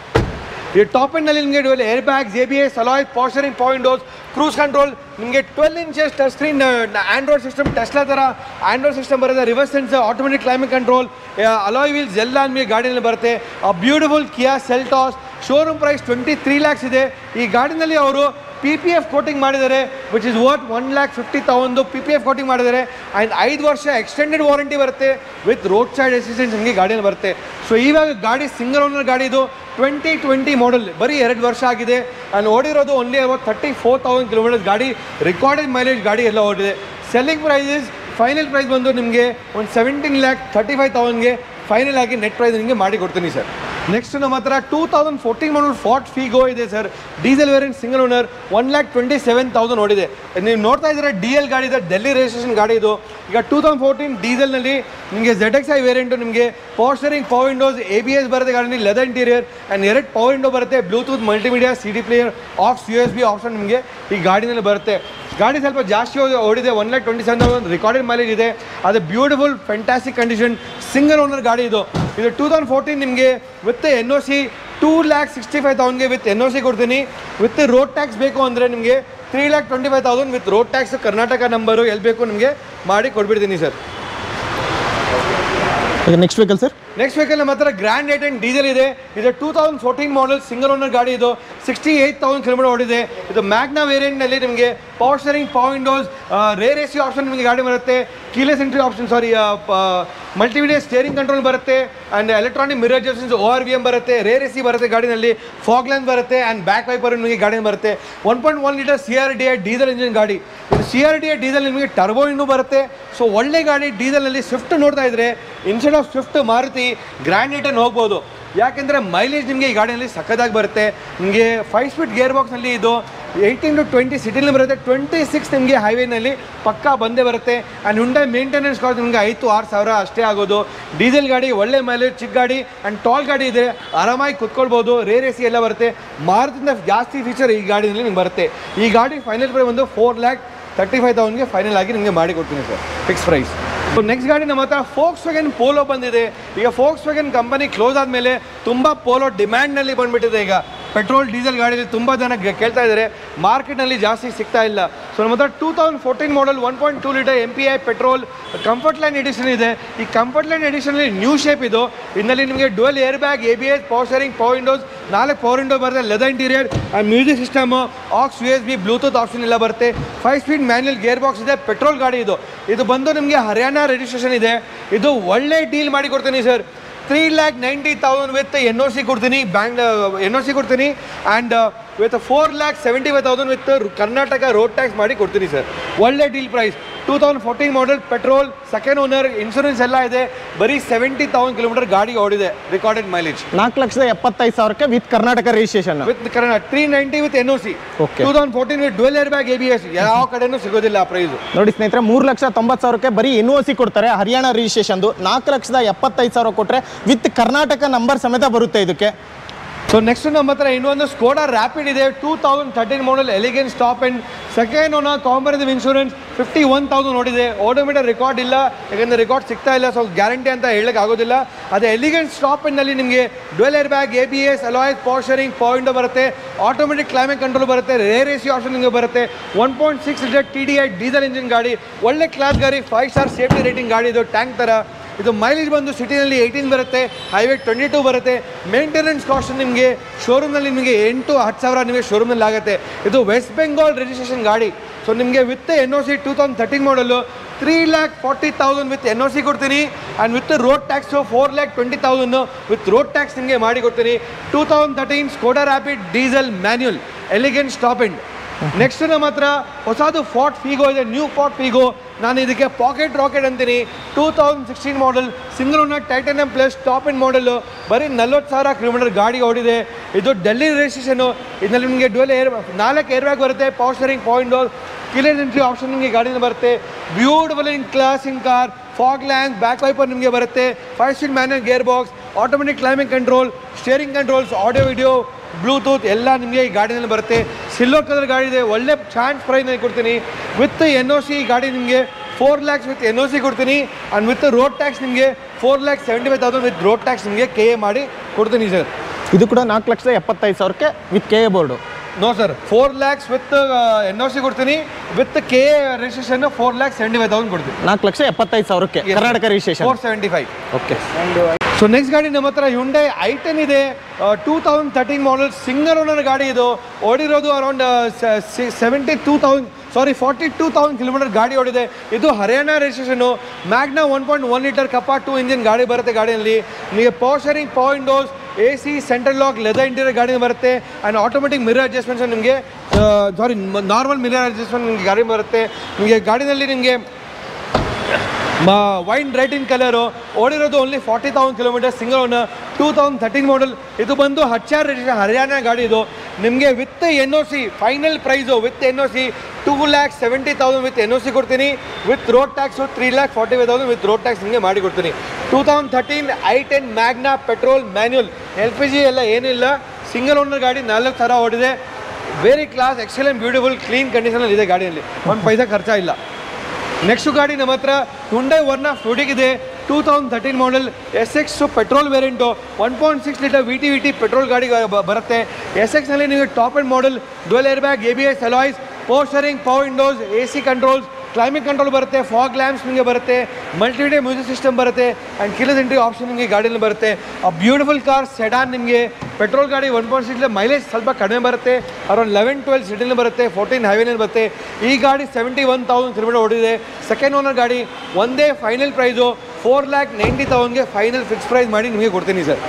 Speaker 1: ಈ ಟಾಪ್ ಎಂಡ್ನಲ್ಲಿ ನಿಮಗೆ dual air bags A B S alloy power steering power windows cruise control ನಿಮಗೆ twelve inches touch screen Android system Tesla ಥರ ಆಂಡ್ರಾಯ್ಡ್ ಸಿಸ್ಟಮ್ ಬರುತ್ತೆ reverse sensor automatic climate control alloy wheels ಎಲ್ಲ ನಿಮಗೆ ಗಾಡಿಯಲ್ಲಿ ಬರುತ್ತೆ ಆ beautiful Kia Seltos showroom price twenty three lakhs ಇದೆ ಈ ಗಾಡಿನಲ್ಲಿ ಅವರು ಪಿ ಪಿ ಎಫ್ ಕೋಟಿಂಗ್ ಮಾಡಿದ್ದಾರೆ which is worth one lakh fifty thousand P P F coating ಮಾಡಿದ್ದಾರೆ ಆ್ಯಂಡ್ ಐದು ವರ್ಷ ಎಕ್ಸ್ಟೆಂಡೆಡ್ ವಾರಂಟಿ ಬರುತ್ತೆ ವಿತ್ ರೋಡ್ ಸೈಡ್ ಅಸಿಸ್ಟೆನ್ಸ್ ನಿಮಗೆ ಗಾಡಿಯಲ್ಲಿ ಬರುತ್ತೆ ಸೊ ಇವಾಗ ಗಾಡಿ ಸಿಂಗಲ್ ಓನರ್ ಗಾಡಿ ಇದು ಟ್ವೆಂಟಿ ಟ್ವೆಂಟಿ ಮಾಡಲ್ ಬರೀ ಎರಡು ವರ್ಷ ಆಗಿದೆ ಆ್ಯಂಡ್ ಓಡಿರೋದು only about thirty four thousand kilometres ಗಾಡಿ ರೆಕಾರ್ಡೆಡ್ ಮೈಲೇಜ್ ಗಾಡಿ ಎಲ್ಲ ಓಡಿದೆ ಸೆಲ್ಲಿಂಗ್ ಪ್ರೈಸಸ್ ಫೈನಲ್ ಪ್ರೈಸ್ ಬಂದು ನಿಮಗೆ ಒಂದು ಸೆವೆಂಟೀನ್ ಲ್ಯಾಕ್ ಥರ್ಟಿ ಫೈವ್ ತೌಸಂಡ್ಗೆ ಫೈನಲ್ ಆಗಿ ನೆಟ್ ಪ್ರೈಸ್ ನಿಮಗೆ ಮಾಡಿ ಕೊಡ್ತೀನಿ ಸರ್ ನೆಕ್ಸ್ಟ್ ನಮ್ಮ ಹತ್ರ two thousand fourteen model Ford Figo ಇದೆ sir diesel variant single owner one lakh twenty seven thousand ಓಡಿದೆ ನೀವು ನೋಡ್ತಾ ಇದ್ದೀರಾ ಡಿ ಎಲ್ ಗಾಡಿ ಇದೆ ಡೆಲ್ಲಿ ರಿಜಿಸ್ಟ್ರೇಷನ್ ಗಾಡಿ ಇದು ಈಗ ಟೂ ತೌಸಂಡ್ ಫೋರ್ಟೀನ್ ಡೀಸೆಲ್ನಲ್ಲಿ ನಿಮಗೆ ಜೆಡ್ ಎಕ್ಸ್ ಐ ವೇರಿಯಂಟು ನಿಮಗೆ power steering power windows A B S ಬರುತ್ತೆ ಗಾಡಿ ಲೆದರ್ ಇಂಟೀರಿಯರ್ ಆ್ಯಂಡ್ ಎರಡು ಪವರ್ ವಿಂಡೋ ಬರುತ್ತೆ Bluetooth multimedia C D player of U S B option ನಿಮಗೆ ಈ ಗಾಡಿನಲ್ಲಿ ಬರುತ್ತೆ ಗಾಡಿ ಸ್ವಲ್ಪ ಜಾಸ್ತಿ ಓಡಿ- ಓಡಿದೆ one lakh twenty seven thousand recorded mileage ಇದೆ ಅದು beautiful fantastic condition single owner ಗಾಡಿ ಇದು ಇದು ಟೂ ತೌಸಂಡ್ ಫೋರ್ಟೀನ್ ನಿಮಗೆ with N O C two lac sixty five ತೌಸಂಡ್ಗೆ ವಿತ್ ಎನ್ ಒ ಸಿ ಕೊಡ್ತೀನಿ ವಿತ್ ರೋಡ್ ಟ್ಯಾಕ್ಸ್ ಬೇಕು ಅಂದರೆ ನಿಮಗೆ three lakh twenty five thousand with road tax Karnataka number ಎಲ್ಲಿ ಬೇಕು ನಿಮಗೆ ಮಾಡಿ ಕೊಟ್ಬಿಡ್ತೀನಿ ಸರ್
Speaker 2: ಈಗ next vehicle sir
Speaker 1: next vehicle ನಮ್ಮ ಹತ್ರ ಗ್ರ್ಯಾಂಡ್ ಏಟ್ ಅಂಡ್ ಡೀಸೆಲ್ ಇದೆ ಇದು two thousand fourteen model single owner ಗಾಡಿ ಇದು ಸಿಕ್ಸ್ಟಿ ಏಯ್ಟ್ ತೌಸಂಡ್ ಕಿಲೋಮೀಟರ್ ಓಡಿದೆ ಇದು ಮ್ಯಾಗ್ನಾ ವೇರಿಯಂಟ್ನಲ್ಲಿ ನಿಮಗೆ power steering power windows rear AC option ನಿಮಗೆ ಗಾಡಿ ಬರುತ್ತೆ keyless entry option sorry multimedia steering control ಬರುತ್ತೆ and electronic mirror adjustments O R V M ಬರುತ್ತೆ ರೇರ್ ಎಸಿ ಬರುತ್ತೆ ಗಾಡಿನಲ್ಲಿ ಫಾಗ್ ಲ್ಯಾಂಡ್ ಬರುತ್ತೆ ಆ್ಯಂಡ್ ಬ್ಯಾಕ್ ವೈಪರ್ ನಿಮಗೆ ಗಾಡಿ ಬರುತ್ತೆ one point one litre C R D I diesel engine ಗಾಡಿ ಇದು C R D I diesel ನಿಮಗೆ ಟರ್ಬೋ ಇನ್ನೂ ಬರುತ್ತೆ ಸೊ ಒಳ್ಳೆ ಗಾಡಿ ಡೀಸೆಲ್ನಲ್ಲಿ ಸ್ವಿಫ್ಟ್ ನೋಡ್ತಾ ಇದ್ರೆ instead of Swift Maruti Grand i ten ಹೋಗ್ಬೋದು ಯಾಕೆಂದರೆ ಮೈಲೇಜ್ ನಿಮಗೆ ಈ ಗಾಡಿಯಲ್ಲಿ ಸಕ್ಕದಾಗಿ ಬರುತ್ತೆ ನಿಮಗೆ ಫೈವ್ ಸ್ಪೀಡ್ ಗೇರ್ ಬಾಕ್ಸ್ನಲ್ಲಿ ಇದು ಏಯ್ಟೀನ್ ಟು ಟ್ವೆಂಟಿ ಸಿಟಿಲಿ ಬರುತ್ತೆ ಟ್ವೆಂಟಿ ಸಿಕ್ಸ್ ನಿಮಗೆ ಹೈವೇನಲ್ಲಿ ಪಕ್ಕಾ ಬಂದೇ ಬರುತ್ತೆ ಆ್ಯಂಡ್ ಹುಂಡೈ ಮೇಂಟೆನೆನ್ಸ್ ಕಾಸ್ಟ್ ನಿಮಗೆ ಐದು ಆರು ಸಾವಿರ ಅಷ್ಟೇ ಆಗೋದು ಡೀಸೆಲ್ ಗಾಡಿ ಒಳ್ಳೆ ಮೈಲೇಜ್ ಚಿಕ್ಕ ಗಾಡಿ ಆ್ಯಂಡ್ ಟಾಲ್ ಗಾಡಿ ಇದೆ ಆರಾಮಾಗಿ ಕುತ್ಕೊಳ್ಬೋದು ರೇರ್ ಎ ಸಿ ಎಲ್ಲ ಬರುತ್ತೆ ಮಾರುತಿಯಿಂದ ಜಾಸ್ತಿ ಫೀಚರ್ ಈ ಗಾಡಿನಲ್ಲಿ ನಿಮ್ಗೆ ಬರುತ್ತೆ ಈ ಗಾಡಿ ಫೈನಲ್ ಪ್ರೈಸ್ ಒಂದು ಫೋರ್ ಲ್ಯಾಕ್ ತರ್ಟಿ ಫೈವ್ ತೌಸಂಡ್ಗೆ ಫೈನಲ್ ಆಗಿ ನಿಮಗೆ ಮಾಡಿ ಕೊಡ್ತೀನಿ sir fix price so next ಗಾಡಿ ನಮ್ಮ ಹತ್ರ ಫೋಕ್ಸ್ ವ್ಯಾಗನ್ ಪೋಲೋ ಬಂದಿದೆ ಈಗ ಫೋಕ್ಸ್ ವ್ಯಾಗನ್ ಕಂಪನಿ ಕ್ಲೋಸ್ ಆದಮೇಲೆ ತುಂಬ ಪೋಲೋ ಡಿಮ್ಯಾಂಡ್ನಲ್ಲಿ ಬಂದುಬಿಟ್ಟಿದೆ ಈಗ ಪೆಟ್ರೋಲ್ ಡೀಸೆಲ್ ಗಾಡಿಯಲ್ಲಿ ತುಂಬ ಜನ ಗೆ- ಕೇಳ್ತಾ ಇದ್ದಾರೆ ಮಾರ್ಕೆಟ್ನಲ್ಲಿ ಜಾಸ್ತಿ ಸಿಗ್ತಾ ಇಲ್ಲ ಸೊ ನಮ್ಮ ಹತ್ರ two thousand fourteen model one point two litre M P I petrol comfort line edition ಇದೆ ಈ ಕಂಫರ್ಟ್ ಲೈನ್ ಎಡಿಷನಲ್ಲಿ ನ್ಯೂ ಶೇಪ್ ಇದು ಇದರಲ್ಲಿ ನಿಮಗೆ dual air bag A B S power steering power windows ನಾಲ್ಕು ಪವರ್ ವಿಂಡೋ ಬರುತ್ತೆ leather interior music system aux U S B Bluetooth option ಎಲ್ಲ ಬರುತ್ತೆ five speed manual gear box ಇದೆ petrol ಗಾಡಿ ಇದು ಇದು ಬಂದು ನಿಮಗೆ ಹರಿಯಾಣ ರಿಜಿಸ್ಟ್ರೇಷನ್ ಇದೆ ಇದು ಒಳ್ಳೆ ಡೀಲ್ ಮಾಡಿ ಕೊಡ್ತೀನಿ sir three lakh ninety thousand with N O C ಕೊಡ್ತೀನಿ ಬ್ಯಾಂಕ್ ಎನ್ ಒ ಸಿ ಕೊಡ್ತೀನಿ and with four lakh seventy five thousand with Karnataka road tax ಮಾಡಿ ಕೊಡ್ತೀನಿ ಸರ್ ಒಳ್ಳೆ deal price two thousand fourteen model petrol second owner insurance ಎಲ್ಲ ಇದೆ ಬರೀ seventy thousand kilometre ಗಾಡಿ ಓಡಿದೆ ರೆಕಾರ್ಡೆಡ್ ಮೈಲೇಜ್
Speaker 2: ನಾಲ್ಕು ಲಕ್ಷದ ಎಪ್ಪತ್ತೈದು ಸಾವಿರಕ್ಕೆ with Karnataka registration
Speaker 1: with Kannada three ninety with N O C
Speaker 2: Okay.
Speaker 1: Two thousand fourteen with dual air bag A B S ಯಾವ ಕಡೆನೂ ಸಿಗೋದಿಲ್ಲ ಆ ಪ್ರೈಸು
Speaker 2: ನೋಡಿ ಸ್ನೇಹಿತರೆ ಮೂರು ಲಕ್ಷ ತೊಂಬತ್ತು ಸಾವಿರಕ್ಕೆ ಬರೀ ಎನ್ ಸಿ ಕೊಡ್ತಾರೆ ಹರಿಯಾಣ ರಿಜಿಸ್ಟ್ರೇಷನ್ದು ನಾಲ್ಕು ಲಕ್ಷದ ಎಪ್ಪತ್ತೈದು ಸಾವಿರ ಕೊಟ್ಟರೆ ವಿತ್ ಕರ್ನಾಟಕ ನಂಬರ್ ಸಮೇತ ಬರುತ್ತೆ ಇದಕ್ಕೆ
Speaker 1: ಸೊ ನೆಕ್ಸ್ಟ್ ನಮ್ಮ ಹತ್ರ ಇನ್ನೊಂದು ಸ್ಕೋಡಾ ರ್ಯಾಪಿಡ್ ಇದೆ two thousand thirteen model elegance top and second owner comprehensive insurance fifty one thousand ನೋಡಿದೆ ಓಡೋಮೀಟರ್ ರೆಕಾರ್ಡ್ ಇಲ್ಲ ಯಾಕಂದರೆ ರೆಕಾರ್ಡ್ ಸಿಗ್ತಾ ಇಲ್ಲ ಸೊ ಗ್ಯಾರಂಟಿ ಅಂತ ಹೇಳಕ್ಕೆ ಆಗೋದಿಲ್ಲ ಅದೇ ಎಲಿಗೆಂಟ್ ಸ್ಟಾಪ್ ಎಂಡ್ನಲ್ಲಿ ನಿಮಗೆ dual air bag A B S alloys power steering power window ಬರುತ್ತೆ ಆಟೋಮೆಟಿಕ್ ಕ್ಲೈಮೇಟ್ ಕಂಟ್ರೋಲ್ ಬರುತ್ತೆ ರೇರ್ ಎ ಸಿ ಆಪ್ಷನ್ ನಿಮಗೆ ಬರುತ್ತೆ one point six litre T D I diesel engine ಗಾಡಿ ಒಳ್ಳೆ ಕ್ಲಾಸ್ ಗಾಡಿ ಫೈವ್ ಸ್ಟಾರ್ ಸೇಫ್ಟಿ ರೇಟಿಂಗ್ ಗಾಡಿ ಇದು tank ಥರ ಇದು ಮೈಲೇಜ್ ಬಂದು ಸಿಟಿನಲ್ಲಿ ಏಯ್ಟೀನ್ ಬರುತ್ತೆ ಹೈವೇ ಟ್ವೆಂಟಿ ಟೂ ಬರುತ್ತೆ ಮೇಂಟೆನೆನ್ಸ್ ಕಾಸ್ಟ್ ನಿಮಗೆ ಶೋರೂಮ್ನಲ್ಲಿ ನಿಮಗೆ ಎಂಟು ಹತ್ತು ಸಾವಿರ ನಿಮಗೆ ಶೋರೂಮ್ನಲ್ಲಿ ಆಗುತ್ತೆ ಇದು ವೆಸ್ಟ್ ಬೆಂಗಾಲ್ ರಿಜಿಸ್ಟ್ರೇಷನ್ ಗಾಡಿ ಸೊ ನಿಮಗೆ with N O C two thousand thirteen model three lakh forty thousand with N O C ಕೊಡ್ತೀನಿ and with road tax four lakh twenty thousand with road tax ನಿಮಗೆ ಮಾಡಿ ಕೊಡ್ತೀನಿ two thousand thirteen Skoda Rapid diesel manual elegance top end next ನಮ್ಮ ಹತ್ರ ಹೊಸದು Ford Figo ಇದೆ new Ford Figo ನಾನು ಇದಕ್ಕೆ ಪಾಕೆಟ್ ರಾಕೆಟ್ ಅಂತೀನಿ ಟೂ ತೌಸಂಡ್ ಸಿಕ್ಸ್ಟೀನ್ ಮಾಡಲ್ single owner Titanium plus top end model ಬರೀ ನಲ್ವತ್ತು ಸಾವಿರ ಕಿಲೋಮೀಟರ್ ಗಾಡಿ ಓಡಿದೆ ಇದು ಡೆಲ್ಲಿ ರಿಜಿಸ್ಟ್ರೇಷನು ಇದರಲ್ಲಿ ನಿಮಗೆ ಡ್ವೆಲ್ ಏರ್ ನಾಲ್ಕು ಏರ್ ಬ್ಯಾಗ್ ಬರುತ್ತೆ power steering point door keyless entry option ನಿಮಗೆ ಗಾಡಿನ ಬರುತ್ತೆ beautiful in class in car fog lamp back wiper ನಿಮಗೆ ಬರುತ್ತೆ five speed manual gear box automatic climate control steering controls audio video Bluetooth ಎಲ್ಲ ನಿಮಗೆ ಈ ಗಾಡಿನಲ್ಲಿ ಬರುತ್ತೆ ಸಿಲ್ವರ್ ಕಲರ್ ಗಾಡಿ ಇದೆ ಒಳ್ಳೆ ಚಾನ್ಸ್ ಪ್ರೈಸ್ನಲ್ಲಿ ಕೊಡ್ತೀನಿ ವಿತ್ ಎನ್ ಒ ಸಿ ಗಾಡಿ ನಿಮಗೆ four lakhs with N O C ಕೊಡ್ತೀನಿ ಆ್ಯಂಡ್ ವಿತ್ ರೋಡ್ ಟ್ಯಾಕ್ಸ್ ನಿಮಗೆ four lakh seventy five thousand with road tax ನಿಮಗೆ ಕೆ ಎ ಮಾಡಿ ಕೊಡ್ತೀನಿ ಸರ್
Speaker 2: ಇದು ಕೂಡ ನಾಲ್ಕು ಲಕ್ಷದ ಎಪ್ಪತ್ತೈದು ಸಾವಿರಕ್ಕೆ with K A board
Speaker 1: no sir four lakhs with N O C ಕೊಡ್ತೀನಿ with K A registration four lakh seventy five thousand ಕೊಡ್ತೀನಿ
Speaker 2: ನಾಲ್ಕು ಲಕ್ಷ ಎಪ್ಪತ್ತೈದು ಸಾವಿರಕ್ಕೆ Karnataka registration
Speaker 1: four seventy five
Speaker 2: okay
Speaker 1: so next ಗಾಡಿ ನಮ್ಮ ಹತ್ರ ಹುಂಡೈ ಐ ಟೆನ್ ಇದೆ two thousand thirteen model single owner ಗಾಡಿ ಇದು ಓಡಿರೋದು around seventy two thousand sorry forty two thousand kilometre ಗಾಡಿ ಓಡಿದೆ ಇದು Haryana registration Magna one point one litre Kappa two engine ಗಾಡಿ ಬರುತ್ತೆ ಗಾಡಿಯಲ್ಲಿ ನಿಮಗೆ power steering power windows A C central lock leather interior ಗಾಡಿ ಬರುತ್ತೆ ಆ್ಯಂಡ್ ಆಟೋಮೆಟಿಕ್ ಮಿರರ್ ಅಡ್ಜಸ್ಟ್ಮೆಂಟ್ಸ್ ನಿಮಗೆ ಸಾರಿ ನಾರ್ಮಲ್ ಮಿರರ್ ಅಡ್ಜಸ್ಟ್ಮೆಂಟ್ ನಿಮಗೆ ಗಾಡಿ ಬರುತ್ತೆ ನಿಮಗೆ ಗಾಡಿನಲ್ಲಿ ನಿಮಗೆ ಮಾ ವೈನ್ ರೆಡ್ ಇನ್ ಕಲರು ಓಡಿರೋದು only forty thousand kilometre single owner two thousand thirteen model ಇದು ಬಂದು ಹಚ್ಚಾರ್ ರಿಜಿಸ್ಟ್ರೇಷನ್ ಹರಿಯಾಣ ಗಾಡಿ ಇದು ನಿಮಗೆ with N O C final price with N O C two lakh seventy thousand with N O C ಕೊಡ್ತೀನಿ with road tax three lakh forty five thousand with road tax ನಿಮಗೆ ಮಾಡಿ ಕೊಡ್ತೀನಿ two thousand thirteen i ten Magna petrol manual L P G ಎಲ್ಲ ಏನಿಲ್ಲ single owner ಗಾಡಿ ನಾಲ್ಕು ಥರ ಓಡಿದೆ very class excellent beautiful clean ಕಂಡೀಷನಲ್ಲಿ ಇದೆ ಗಾಡಿಯಲ್ಲಿ ಒಂದು ಪೈಸಾ ಖರ್ಚಾ ಇಲ್ಲ ನೆಕ್ಸ್ಟ್ ಗಾಡಿ ನಮ್ಮ ಹತ್ರ ಹುಂಡೈ ವರ್ನ ಫ್ಯೂಡಿಕ್ ಇದೆ two thousand thirteen model S X petrol variant one point six litre V T V T petrol ಗಾಡಿ ಬ- ಬರುತ್ತೆ ಎಸ್ ಎಕ್ಸ್ನಲ್ಲಿ ನೀವು top and model dual air bag A B S alloys power steering power windows A C controls climate control ಬರುತ್ತೆ fog lamps ನಿಮಗೆ ಬರುತ್ತೆ multimedia music system ಬರುತ್ತೆ and keyless entry option ನಿಮಗೆ ಗಾಡಿಯಲ್ಲಿ ಬರುತ್ತೆ ಆ ಬ್ಯೂಟಿಫುಲ್ ಕಾರ್ ಸೆಡಾನ್ ನಿಮಗೆ petrol ಗಾಡಿ ಒನ್ ಪಾಯಿಂಟ್ ಸಿಕ್ಸ್ ಮೈಲೇಜ್ ಸ್ವಲ್ಪ ಕಡಿಮೆ ಬರುತ್ತೆ ಅರೌಂಡ್ ಲೆವೆನ್ ಟ್ವೆಲ್ ಸಿಟಿನಲ್ಲಿ ಬರುತ್ತೆ ಫೋರ್ಟೀನ್ ಹೈವೇನಲ್ಲಿ ಬರುತ್ತೆ ಈ ಗಾಡಿ ಸೆವೆಂಟಿ ಒನ್ ತೌಸಂಡ್ ಕಿಲೋಮೀಟರ್ ಓಡಿದೆ ಸೆಕೆಂಡ್ ಓನರ್ ಗಾಡಿ ಒಂದೇ final price four lakh ninety ತೌಸಂಡ್ಗೆ ಫೈನಲ್ ಫಿಕ್ಸ್ ಪ್ರೈಸ್ ಮಾಡಿ ನಿಮಗೆ ಕೊಡ್ತೀನಿ ಸರ್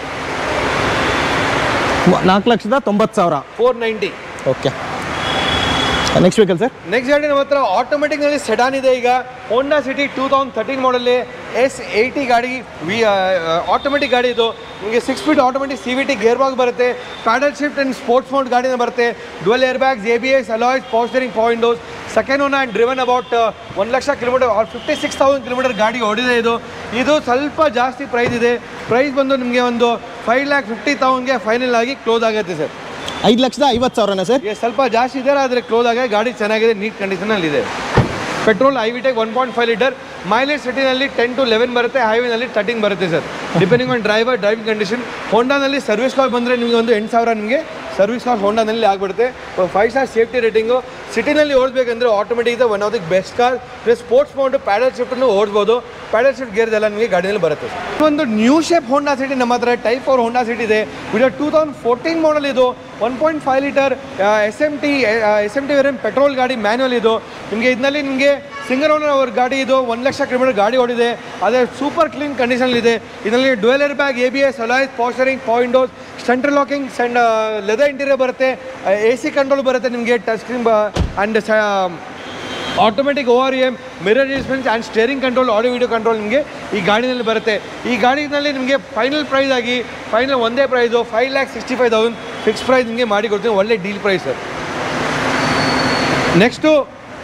Speaker 2: ನಾಲ್ಕು ಲಕ್ಷದ ತೊಂಬತ್ತು ಸಾವಿರ
Speaker 1: four ninety
Speaker 2: okay next vehicle sir
Speaker 1: next ಗಾಡಿ ನಮ್ಮ ಹತ್ರ ಆಟೋಮೆಟಿಕ್ನಲ್ಲಿ ಸೆಡಾನ್ ಇದೆ ಈಗ Honda City two thousand thirteen ಮಾಡಲ್ಲಿ ಎಸ್ ಏಯ್ಟಿ ಗಾಡಿ ವಿ ಆಟೋಮೆಟಿಕ್ ಗಾಡಿ ಇದು ನಿಮಗೆ six feet automatic C V T gear box ಬರುತ್ತೆ paddle shift and sports mode ಗಾಡಿನ ಬರುತ್ತೆ dual air bags A B S alloys power steering power windows second one and driven about ಒಂದು ಲಕ್ಷ kilometre or fifty six thousand kilometre ಗಾಡಿ ಓಡಿದೆ ಇದು ಇದು ಸ್ವಲ್ಪ ಜಾಸ್ತಿ ಪ್ರೈಸ್ ಇದೆ ಪ್ರೈಸ್ ಬಂದು ನಿಮಗೆ ಒಂದು ಫೈವ್ ಲ್ಯಾಕ್ ಫಿಫ್ಟಿ ತೌಸಂಡ್ಗೆ ಫೈನಲ್ ಆಗಿ ಕ್ಲೋಸ್ ಆಗುತ್ತೆ ಸರ್
Speaker 2: ಐದು ಲಕ್ಷದ ಐವತ್ತು ಸಾವಿರನಾ ಸರ್
Speaker 1: ಈಗ ಸ್ವಲ್ಪ ಜಾಸ್ತಿ ಇದೆ ಆದರೆ ಕ್ಲೋಸ್ ಆಗಿ ಗಾಡಿ ಚೆನ್ನಾಗಿದೆ ನೀಟ್ ಕಂಡೀಷನಲ್ಲಿ ಇದೆ petrol I VTEC one point five litre mileage ಸಿಟಿನಲ್ಲಿ ಟೆನ್ ಟು ಲೆವೆನ್ ಬರುತ್ತೆ ಹೈವೇನಲ್ಲಿ ತರ್ಟೀನ್ ಬರುತ್ತೆ sir depending on driver driving condition ಹೋಂಡಾನಲ್ಲಿ ಸರ್ವಿಸ್ ಕಾಲ್ ಬಂದರೆ ನಿಮಗೆ ಒಂದು ಎಂಟು ಸಾವಿರ ನಿಮಗೆ ಸರ್ವಿಸ್ ಕಾಲ್ ಹೋಂಡಾನಲ್ಲಿ ಆಗಿಬಿಡುತ್ತೆ ಫೈವ್ ಸ್ಟಾರ್ ಸೇಫ್ಟಿ ರೇಟಿಂಗು ಸಿಟಿನಲ್ಲಿ ಓಡಿಸ್ಬೇಕಂದ್ರೆ ಆಟೋಮೆಟಿಕ್ ಇದೆ one of the best car plus sports mode paddle ಶಿಫ್ಟನ್ನು ಓಡಿಸ್ಬೋದು ಪ್ಯಾಡಲ್ ಶಿಫ್ಟ್ ಗೇರ್ಸ್ ಎಲ್ಲ ನಿಮಗೆ ಗಾಡಿಯಲ್ಲಿ ಬರುತ್ತೆ ಒಂದು ನ್ಯೂ ಶೇಪ್ ಹೋಂಡಾ ಸಿಟಿ ನಮ್ಮ ಹತ್ರ ಟೈಪ್ ಫೋರ್ ಹೋಂಡಾ ಸಿಟಿ ಇದೆ ಇದು ಟೂ ತೌಸಂಡ್ ಫೋರ್ಟೀನ್ ಮಾಡಲ್ ಇದು one point five litre S M T S M T variant petrol ಗಾಡಿ ಮ್ಯಾನ್ಯಲ್ ಇದು ನಿಮಗೆ ಇದರಲ್ಲಿ ನಿಮಗೆ ಸಿಂಗಲ್ ಓನರ್ ಅವ್ರ ಗಾಡಿ ಇದು ಒಂದು ಲಕ್ಷ ಕಿಲೋಮೀಟರ್ ಗಾಡಿ ಓಡಿದೆ ಅದೇ ಸೂಪರ್ ಕ್ಲೀನ್ ಕಂಡೀಷನ್ ಇದೆ ಇದರಲ್ಲಿ dual air bag A B S alloys power steering power windows central locking send leather interior ಬರುತ್ತೆ ಎ ಸಿ ಕಂಟ್ರೋಲ್ ಬರುತ್ತೆ ನಿಮಗೆ touch screen and automatic O R M mirror adjustments and steering control audio video control ನಿಮಗೆ ಈ ಗಾಡಿನಲ್ಲಿ ಬರುತ್ತೆ ಈ ಗಾಡಿನಲ್ಲಿ ನಿಮಗೆ ಫೈನಲ್ ಪ್ರೈಸ್ ಆಗಿ ಫೈನಲ್ ಒಂದೇ price five lakh sixty five thousand fix price ನಿಮಗೆ ಮಾಡಿ ಕೊಡ್ತೀನಿ ಒಳ್ಳೆ deal price sir next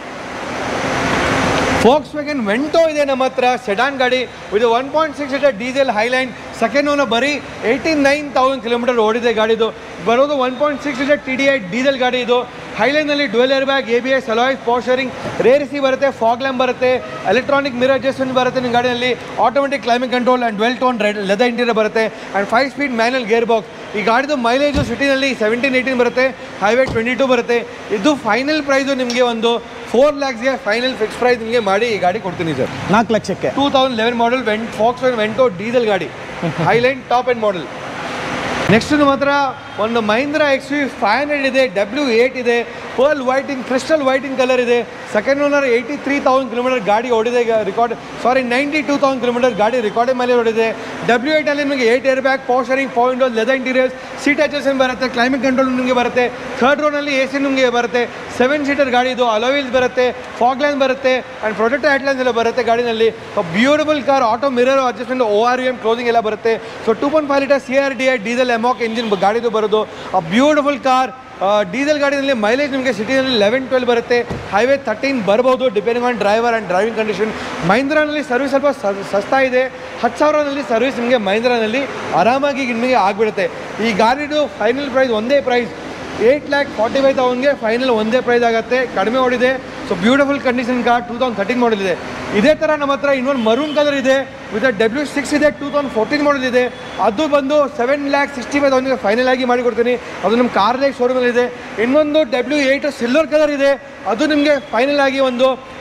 Speaker 1: Volkswagen Vento ಇದೆ ನಮ್ಮ ಹತ್ರ ಸೆಡಾನ್ ಗಾಡಿ ಇದು one point six litre diesel highline second owner ಬರೀ ಏಯ್ಟಿ ನೈನ್ ತೌಸಂಡ್ ಕಿಲೋಮೀಟರ್ ಓಡಿದೆ ಗಾಡಿದು ಬರೋದು one point six litre T D I diesel ಗಾಡಿ ಇದು ಹೈಲೈನ್ನಲ್ಲಿ dual air bag A B S alloys power steering rear C ಬರುತ್ತೆ fog lamp ಬರುತ್ತೆ electronic mirror adjustment ಬರುತ್ತೆ ನಿಮ್ಮ ಗಾಡಿಯಲ್ಲಿ automatic climate control and dual tone red leather interior ಬರುತ್ತೆ and five speed manual gear box ಈ ಗಾಡಿದು mileage ಸಿಟಿನಲ್ಲಿ seventeen eighteen ಬರುತ್ತೆ ಹೈವೇ ಟ್ವೆಂಟಿ ಟೂ ಬರುತ್ತೆ ಇದು ಫೈನಲ್ ಪ್ರೈಸು ನಿಮಗೆ ಒಂದು ಫೋರ್ ಲ್ಯಾಕ್ಸ್ಗೆ ಫೈನಲ್ ಫಿಕ್ಸ್ ಪ್ರೈಸ್ ನಿಮಗೆ ಮಾಡಿ ಈ ಗಾಡಿ ಕೊಡ್ತೀನಿ ಸರ್
Speaker 2: ನಾಲ್ಕು ಲಕ್ಷಕ್ಕೆ
Speaker 1: ಟೂ ತೌಸಂಡ್ ಲೆವೆನ್ ಮಾಡಲ್ ವೆಂಟ್ ಫಾಕ್ಸ್ ವೆಂಟೋ ಡೀಸೆಲ್ ಗಾಡಿ highline top and model next ನಮ್ಮ ಹತ್ರ ಒಂದು Mahindra X V five hundred ಇದೆ ಡಬ್ಲ್ಯೂ ಏಟ್ ಇದೆ pearl white in crystal white in colour ಇದೆ second owner eighty three thousand kilometre ಗಾಡಿ ಓಡಿದೆ record sorry ninety two thousand kilometre ಗಾಡಿ ರೆಕಾರ್ಡ್ ಮೇಲೆ ಓಡಿದೆ ಡಬ್ಲ್ಯೂ ಏಟಲ್ಲಿ ನಿಮಗೆ eight air bag power steering power windows leather interiors seat adjustment ಬರುತ್ತೆ climate control ನಿಮಗೆ ಬರುತ್ತೆ ಥರ್ಡ್ ರೋನಲ್ಲಿ ಎ ಸಿ ನಿಮಗೆ ಬರುತ್ತೆ ಸೆವೆನ್ ಸೀಟರ್ ಗಾಡಿ ಇದು ಅಲೋವಿಲ್ಸ್ ಬರುತ್ತೆ ಫಾಗ್ ಲೈನ್ ಬರುತ್ತೆ ಆ್ಯಂಡ್ ಪ್ರೊಜೆಕ್ಟ್ ಹೆಡ್ಲೈನ್ಸ್ ಎಲ್ಲ ಬರುತ್ತೆ ಗಾಡಿನಲ್ಲಿ beautiful car auto mirror adjustment O R M closing ಎಲ್ಲ ಬರುತ್ತೆ so two point five litre C R D I diesel mHawk engine ಗಾಡಿದು ಬರೋದು ಆ ಬ್ಯೂಟಿಫುಲ್ ಕಾರ್ ಡೀಸೆಲ್ ಗಾಡಿನಲ್ಲಿ ಮೈಲೇಜ್ ನಿಮಗೆ ಸಿಟಿನಲ್ಲಿ ಲೆವೆನ್ ಟ್ವೆಲ್ ಬರುತ್ತೆ ಹೈವೇ ತರ್ಟೀನ್ ಬರ್ಬೋದು depending on driver and driving condition ಮಹೀಂದ್ರಾನಲ್ಲಿ ಸರ್ವಿಸ್ ಸ್ವಲ್ಪ ಸ- ಸಸ್ತಾ ಇದೆ ಹತ್ತು ಸಾವಿರನಲ್ಲಿ ಸರ್ವಿಸ್ ನಿಮಗೆ ಮಹೀಂದ್ರಾನಲ್ಲಿ ಆರಾಮಾಗಿ ನಿಮಗೆ ಆಗಿಬಿಡುತ್ತೆ ಈ ಗಾಡಿದು ಫೈನಲ್ ಪ್ರೈಸ್ ಒಂದೇ price eight lakh forty five ತೌಸಂಡ್ಗೆ ಫೈನಲ್ ಒಂದೇ ಪ್ರೈಸ್ ಆಗುತ್ತೆ ಕಡಿಮೆ ಓಡಿದೆ so beautiful condition car two thousand thirteen model ಇದೆ ಇದೇ ಥರ ನಮ್ಮ ಹತ್ರ ಇನ್ನೊಂದು ಮರೂನ್ ಕಲರ್ ಇದೆ ವಿತ್ ಡಬ್ಲ್ಯೂ ಸಿಕ್ಸ್ ಇದೆ ಟೂ ತೌಸಂಡ್ ಫೋರ್ಟೀನ್ ಮಾಡಲ್ ಇದೆ ಅದು ಬಂದು ಸೆವೆನ್ ಲ್ಯಾಕ್ ಸಿಕ್ಸ್ಟಿ ಫೈವ್ ತೌಸಂಡ್ಗೆ ಫೈನಲ್ ಆಗಿ ಮಾಡಿಕೊಡ್ತೀನಿ ಅದು ನಮ್ಮ ಕಾರ್ ಲೈಕ್ ಶೋರೂಮಲ್ಲಿ ಇದೆ ಇನ್ನೊಂದು ಡಬ್ಲ್ಯೂ ಏಯ್ಟ್ ಸಿಲ್ವರ್ ಕಲರ್ ಇದೆ ಅದು ನಿಮಗೆ ಫೈನಲ್ ಆಗಿ ಒಂದು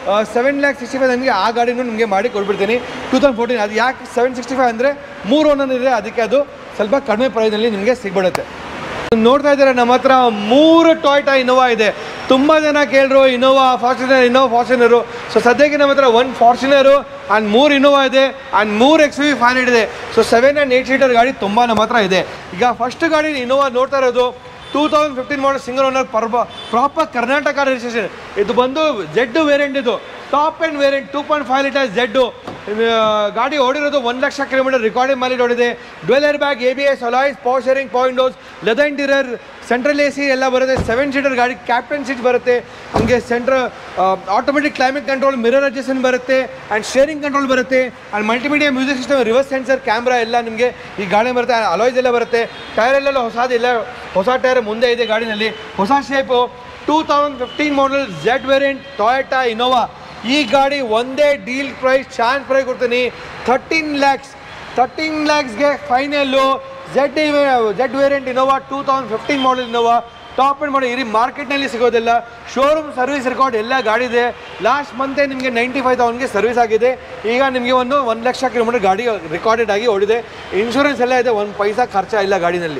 Speaker 1: ಸೆವೆನ್ ಲ್ಯಾಕ್ ಸಿಕ್ಸ್ಟಿ ಫೈವ್ ನನಗೆ ಆ ಗಾಡಿನೂ ನಿಮಗೆ ಮಾಡಿ ಕೊಟ್ಬಿಡ್ತೀನಿ ಟೂ ತೌಸಂಡ್ ಫೋರ್ಟೀನ್ ಅದು ಯಾಕೆ ಸೆವೆನ್ ಸಿಕ್ಸ್ಟಿ ಫೈವ್ ಅಂದರೆ ಮೂರು ಓನರ್ ಇದೆ ಅದಕ್ಕೆ ಅದು ಸ್ವಲ್ಪ ಕಡಿಮೆ ಪ್ರೈಸಲ್ಲಿ ನಿಮಗೆ ಸಿಗ್ಬಿಡುತ್ತೆ ನೋಡ್ತಾ ಇದ್ದಾರೆ ನಮ್ಮ ಹತ್ರ ಮೂರು ಟಾಯ್ಟಾ ಇನೋವಾ ಇದೆ ತುಂಬ ಜನ ಕೇಳಿದ್ರು Innova Fortuner Innova Fortuner so ಸದ್ಯಕ್ಕೆ ನಮ್ಮ ಹತ್ರ ಒನ್ ಫಾರ್ಚುನರು ಆ್ಯಂಡ್ ಮೂರು ಇನೋವಾ ಇದೆ ಆ್ಯಂಡ್ ಮೂರು ಎಕ್ಸ್ ವಿ ಫೈವ್ ಇದೆ so seven and eight seater ಗಾಡಿ ತುಂಬ ನಮ್ಮ ಹತ್ರ ಇದೆ ಈಗ ಫಸ್ಟ್ ಗಾಡಿ ಇನೋವಾ ನೋಡ್ತಾ ಇರೋದು two thousand fifteen model single owner ಪರ್ಬ ಪ್ರಾಪರ್ ಕರ್ನಾಟಕ ರಿಜಿಸ್ಟ್ರೇಷನ್ ಇದು ಬಂದು ಜೆಡ್ ವೇರಿಯಂಟ್ ಇದು top and variant two point five litre Z ಗಾಡಿ ಓಡಿರೋದು ಒಂದು ಲಕ್ಷ ಕಿಲೋಮೀಟರ್ ರೆಕಾರ್ಡಿಂಗ್ ಮೈಲೇಜ್ ಓಡಿದೆ dual air bag A B S alloys power steering power windows leather interior central A C ಎಲ್ಲ ಬರುತ್ತೆ ಸೆವೆನ್ ಸೀಟರ್ ಗಾಡಿ ಕ್ಯಾಪ್ಟನ್ ಸೀಟ್ ಬರುತ್ತೆ ಹಂಗೆ central automatic climate control mirror adjustment ಬರುತ್ತೆ ಆ್ಯಂಡ್ ಶೇರಿಂಗ್ ಕಂಟ್ರೋಲ್ ಬರುತ್ತೆ and multimedia music system reverse sensor camera ಎಲ್ಲ ನಿಮಗೆ ಈ ಗಾಡಿ ಬರುತ್ತೆ ಅಲಾಯ್ಸ್ ಎಲ್ಲ ಬರುತ್ತೆ ಟೈರ್ ಎಲ್ಲ ಹೊಸದಿಲ್ಲ ಹೊಸ ಟೈರ್ ಮುಂದೆ ಇದೆ ಗಾಡಿನಲ್ಲಿ ಹೊಸ shape two thousand fifteen model Z variant Toyota Innova ಈ ಗಾಡಿ ಒಂದೇ ಡೀಲ್ ಪ್ರೈಸ್ ಚಾನ್ಸ್ ಪ್ರೈಸ್ ಕೊಡ್ತೀನಿ ಥರ್ಟೀನ್ ಲ್ಯಾಕ್ಸ್ ಥರ್ಟೀನ್ ಲ್ಯಾಕ್ಸ್ಗೆ final Z Z variant Innova two thousand fifteen model Innova top end ಮಾಡಿ ಇಡೀ ಮಾರ್ಕೆಟ್ನಲ್ಲಿ ಸಿಗೋದಿಲ್ಲ ಶೋರೂಮ್ ಸರ್ವಿಸ್ ರೆಕಾರ್ಡ್ ಎಲ್ಲ ಗಾಡಿ ಇದೆ ಲಾಸ್ಟ್ ಮಂತೇ ನಿಮಗೆ ನೈಂಟಿ ಫೈವ್ ತೌಸಂಡ್ಗೆ ಸರ್ವಿಸ್ ಆಗಿದೆ ಈಗ ನಿಮಗೆ ಒಂದು ಒಂದು ಲಕ್ಷ ಕಿಲೋಮೀಟರ್ ಗಾಡಿ ರೆಕಾರ್ಡೆಡ್ ಆಗಿ ಓಡಿದೆ ಇನ್ಶೂರೆನ್ಸ್ ಎಲ್ಲ ಇದೆ ಒಂದು ಪೈಸಾ ಖರ್ಚಾ ಇಲ್ಲ ಗಾಡಿನಲ್ಲಿ